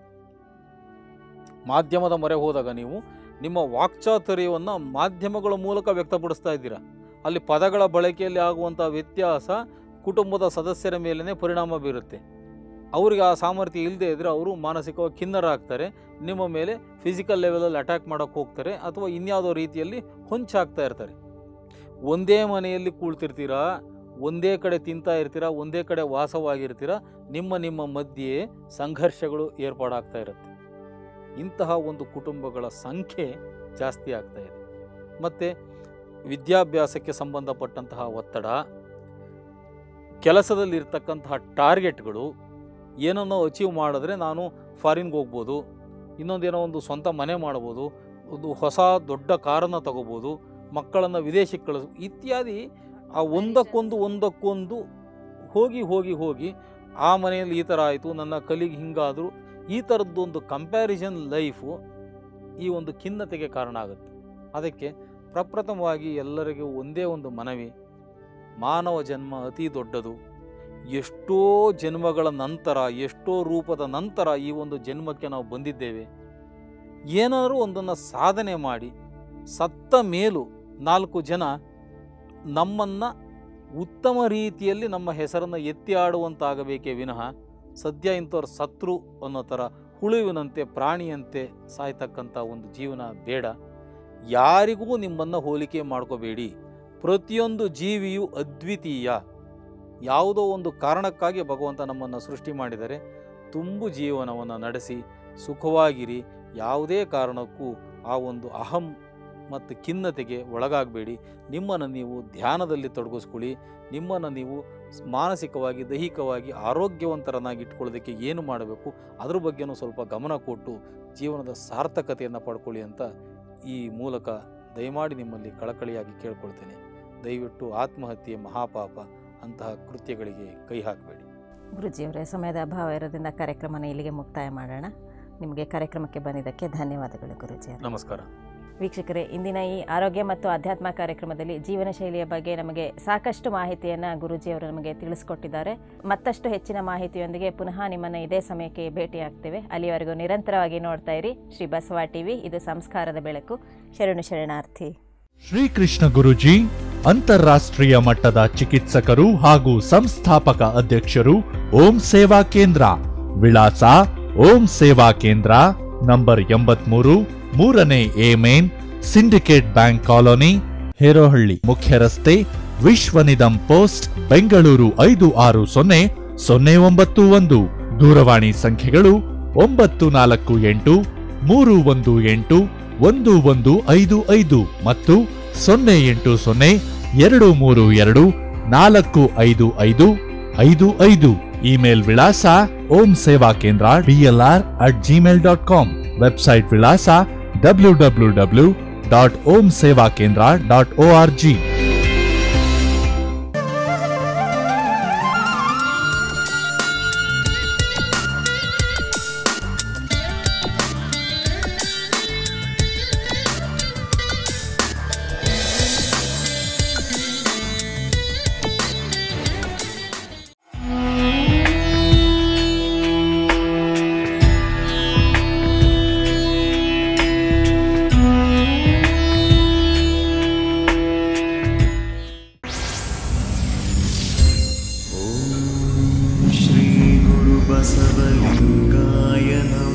ಮಾಧ್ಯಮದ ಮೊರೆ ಹೋದಾಗ ನೀವು ನಿಮ್ಮ ವಾಕ್ಚಾತುರ್ಯವನ್ನು ಮಾಧ್ಯಮಗಳ ಮೂಲಕ ವ್ಯಕ್ತಪಡಿಸ್ತಾ ಇದ್ದೀರಾ ಅಲ್ಲಿ ಪದಗಳ ಬಳಕೆಯಲ್ಲಿ ಆಗುವಂಥ ವ್ಯತ್ಯಾಸ ಕುಟುಂಬದ ಸದಸ್ಯರ ಮೇಲೇ ಪರಿಣಾಮ ಬೀರುತ್ತೆ ಅವರಿಗೆ ಆ ಸಾಮರ್ಥ್ಯ ಇಲ್ಲದೆ ಇದ್ದರೆ ಅವರು ಮಾನಸಿಕವಾಗಿ ಖಿನ್ನರಾಗ್ತಾರೆ ನಿಮ್ಮ ಮೇಲೆ ಫಿಸಿಕಲ್ ಲೆವೆಲಲ್ಲಿ ಅಟ್ಯಾಕ್ ಮಾಡೋಕ್ಕೆ ಹೋಗ್ತಾರೆ ಅಥವಾ ಇನ್ಯಾವುದೋ ರೀತಿಯಲ್ಲಿ ಹೊಂಚಾಗ್ತಾ ಇರ್ತಾರೆ ಒಂದೇ ಮನೆಯಲ್ಲಿ ಕೂಳ್ತಿರ್ತೀರಾ ಒಂದೇ ಕಡೆ ತಿಂತಾ ಇರ್ತೀರಾ ಒಂದೇ ಕಡೆ ವಾಸವಾಗಿರ್ತೀರಾ ನಿಮ್ಮ ನಿಮ್ಮ ಮಧ್ಯೆ ಸಂಘರ್ಷಗಳು ಏರ್ಪಾಡಾಗ್ತಾ ಇರುತ್ತೆ ಇಂತಹ ಒಂದು ಕುಟುಂಬಗಳ ಸಂಖ್ಯೆ ಜಾಸ್ತಿ ಆಗ್ತಾ ಇದೆ ಮತ್ತು ವಿದ್ಯಾಭ್ಯಾಸಕ್ಕೆ ಸಂಬಂಧಪಟ್ಟಂತಹ ಒತ್ತಡ ಕೆಲಸದಲ್ಲಿರ್ತಕ್ಕಂತಹ ಟಾರ್ಗೆಟ್ಗಳು ಏನನ್ನೋ ಅಚೀವ್ ಮಾಡಿದ್ರೆ ನಾನು ಫಾರಿನ್ಗೆ ಹೋಗ್ಬೋದು ಇನ್ನೊಂದೇನೋ ಒಂದು ಸ್ವಂತ ಮನೆ ಮಾಡ್ಬೋದು ಒಂದು ಹೊಸ ದೊಡ್ಡ ಕಾರನ್ನು ತಗೋಬೋದು ಮಕ್ಕಳನ್ನು ವಿದೇಶಕ್ಕೆ ಕಳಿಸ್ ಇತ್ಯಾದಿ ಆ ಒಂದಕ್ಕೊಂದು ಒಂದಕ್ಕೊಂದು ಹೋಗಿ ಹೋಗಿ ಹೋಗಿ ಆ ಮನೆಯಲ್ಲಿ ಈ ಥರ ಆಯಿತು ನನ್ನ ಕಲಿಗೆ ಹಿಂಗಾದರೂ ಈ ಥರದ್ದೊಂದು ಕಂಪ್ಯಾರಿಸನ್ ಲೈಫು ಈ ಒಂದು ಖಿನ್ನತೆಗೆ ಕಾರಣ ಆಗುತ್ತೆ ಅದಕ್ಕೆ ಪ್ರಪ್ರಥಮವಾಗಿ ಎಲ್ಲರಿಗೂ ಒಂದೇ ಒಂದು ಮನವಿ ಮಾನವ ಜನ್ಮ ಅತಿ ದೊಡ್ಡದು ಎಷ್ಟೋ ಜನ್ಮಗಳ ನಂತರ ಎಷ್ಟೋ ರೂಪದ ನಂತರ ಈ ಒಂದು ಜನ್ಮಕ್ಕೆ ನಾವು ಬಂದಿದ್ದೇವೆ ಏನಾದರೂ ಒಂದನ್ನು ಸಾಧನೆ ಮಾಡಿ ಸತ್ತ ಮೇಲೂ ನಾಲ್ಕು ಜನ ನಮ್ಮನ್ನು ಉತ್ತಮ ರೀತಿಯಲ್ಲಿ ನಮ್ಮ ಹೆಸರನ್ನು ಎತ್ತಿ ಆಡುವಂತಾಗಬೇಕೇ ವಿನಃ ಸದ್ಯ ಇಂಥವ್ರು ಸತ್ರು ಅನ್ನೋ ಥರ ಹುಳುವಿನಂತೆ ಪ್ರಾಣಿಯಂತೆ ಸಾಯ್ತಕ್ಕಂಥ ಒಂದು ಜೀವನ ಬೇಡ ಯಾರಿಗೂ ನಿಮ್ಮನ್ನು ಹೋಲಿಕೆ ಮಾಡ್ಕೋಬೇಡಿ ಪ್ರತಿಯೊಂದು ಜೀವಿಯು ಅದ್ವಿತೀಯ ಯಾವುದೋ ಒಂದು ಕಾರಣಕ್ಕಾಗಿ ಭಗವಂತ ನಮ್ಮನ್ನು ಸೃಷ್ಟಿ ಮಾಡಿದರೆ ತುಂಬು ಜೀವನವನ್ನು ನಡೆಸಿ ಸುಖವಾಗಿರಿ ಯಾವುದೇ ಕಾರಣಕ್ಕೂ ಆ ಒಂದು ಅಹಂ ಮತ್ತು ಖಿನ್ನತೆಗೆ ಒಳಗಾಗಬೇಡಿ ನಿಮ್ಮನ್ನು ನೀವು ಧ್ಯಾನದಲ್ಲಿ ತೊಡಗಿಸ್ಕೊಳ್ಳಿ ನಿಮ್ಮನ್ನು ನೀವು ಸ್- ಮಾನಸಿಕವಾಗಿ ದೈಹಿಕವಾಗಿ ಆರೋಗ್ಯವಂತರನ್ನಾಗಿ ಇಟ್ಕೊಳ್ಳೋದಕ್ಕೆ ಏನು ಮಾಡಬೇಕು ಅದ್ರ ಬಗ್ಗೆನೂ ಸ್ವಲ್ಪ ಗಮನ ಕೊಟ್ಟು ಜೀವನದ ಸಾರ್ಥಕತೆಯನ್ನು ಪಡ್ಕೊಳ್ಳಿ ಅಂತ ಈ ಮೂಲಕ ದಯಮಾಡಿ ನಿಮ್ಮಲ್ಲಿ ಕಳಕಳಿಯಾಗಿ ಕೇಳ್ಕೊಳ್ತೇನೆ ದಯವಿಟ್ಟು ಆತ್ಮಹತ್ಯೆ ಮಹಾಪಾಪ ಅಂತಹ ಕೃತ್ಯಗಳಿಗೆ ಕೈ ಹಾಕಬೇಡಿ ಗುರುಜಿಯವರೇ ಸಮಯದ ಅಭಾವ ಇರೋದ್ರಿಂದ ಕಾರ್ಯಕ್ರಮನ ಇಲ್ಲಿಗೆ ಮುಕ್ತಾಯ ಮಾಡೋಣ ನಿಮಗೆ ಕಾರ್ಯಕ್ರಮಕ್ಕೆ ಬಂದಿದ್ದಕ್ಕೆ ಧನ್ಯವಾದಗಳು ಗುರುಜಿ ನಮಸ್ಕಾರ ವೀಕ್ಷಕರೇ ಇಂದಿನ ಈ ಆರೋಗ್ಯ ಮತ್ತು ಅಧ್ಯಾತ್ಮ ಕಾರ್ಯಕ್ರಮದಲ್ಲಿ ಜೀವನ ಶೈಲಿಯ ಬಗ್ಗೆ ನಮಗೆ ಸಾಕಷ್ಟು ಮಾಹಿತಿಯನ್ನು ಗುರೂಜಿಯವರು ನಮಗೆ ತಿಳಿಸ್ಕೊಟ್ಟಿದ್ದಾರೆ ಮತ್ತಷ್ಟು ಹೆಚ್ಚಿನ ಮಾಹಿತಿಯೊಂದಿಗೆ ಪುನಃ ನಿಮ್ಮನ್ನು ಇದೇ ಸಮಯಕ್ಕೆ ಭೇಟಿಯಾಗ್ತೇವೆ ಅಲ್ಲಿವರೆಗೂ ನಿರಂತರವಾಗಿ ನೋಡ್ತಾ ಇರಿ ಶ್ರೀ ಬಸವ ಟಿವಿ ಇದು ಸಂಸ್ಕಾರದ ಬೆಳಕು ಶರಣು ಶರಣಾರ್ಥಿ ಶ್ರೀಕೃಷ್ಣ ಗುರುಜಿ ಅಂತಾರಾಷ್ಟ್ರೀಯ ಮಟ್ಟದ ಚಿಕಿತ್ಸಕರು ಹಾಗೂ ಸಂಸ್ಥಾಪಕ ಅಧ್ಯಕ್ಷರು ಓಂ ಸೇವಾ ಕೇಂದ್ರ ವಿಳಾಸ ಓಂ ಸೇವಾ ಕೇಂದ್ರ ನಂಬರ್ ಎಂಬತ್ಮೂರು ಮೂರನೇ A main Syndicate Bank colony Herohalli ಮುಖ್ಯ ರಸ್ತೆ ವಿಶ್ವನಿಧಂ ಪೋಸ್ಟ್ ಬೆಂಗಳೂರು ಐದು ಆರು ಸೊನ್ನೆ ಸೊನ್ನೆ ಒಂಬತ್ತು ಒಂದು ದೂರವಾಣಿ ಸಂಖ್ಯೆಗಳು ಒಂಬತ್ತು ನಾಲ್ಕು ಎಂಟು ಮೂರು ಒಂದು ಎಂಟು ಒಂದು ಒಂದು ಐದು ಐದು ಮತ್ತು ಸೊನ್ನೆ ಎಂಟು ಸೊನ್ನೆ ಎರಡು ಮೂರು ಎರಡು ನಾಲ್ಕು ಐದು ಐದು ಐದು ಐದು ಇಮೇಲ್ ವಿಳಾಸ Om Seva Kendra D L R at Gmail dot com website ವಿಳಾಸ W W W dot Om Seva Kendra dot O R G श्रीगुरुबसवलिङ्गाय नमः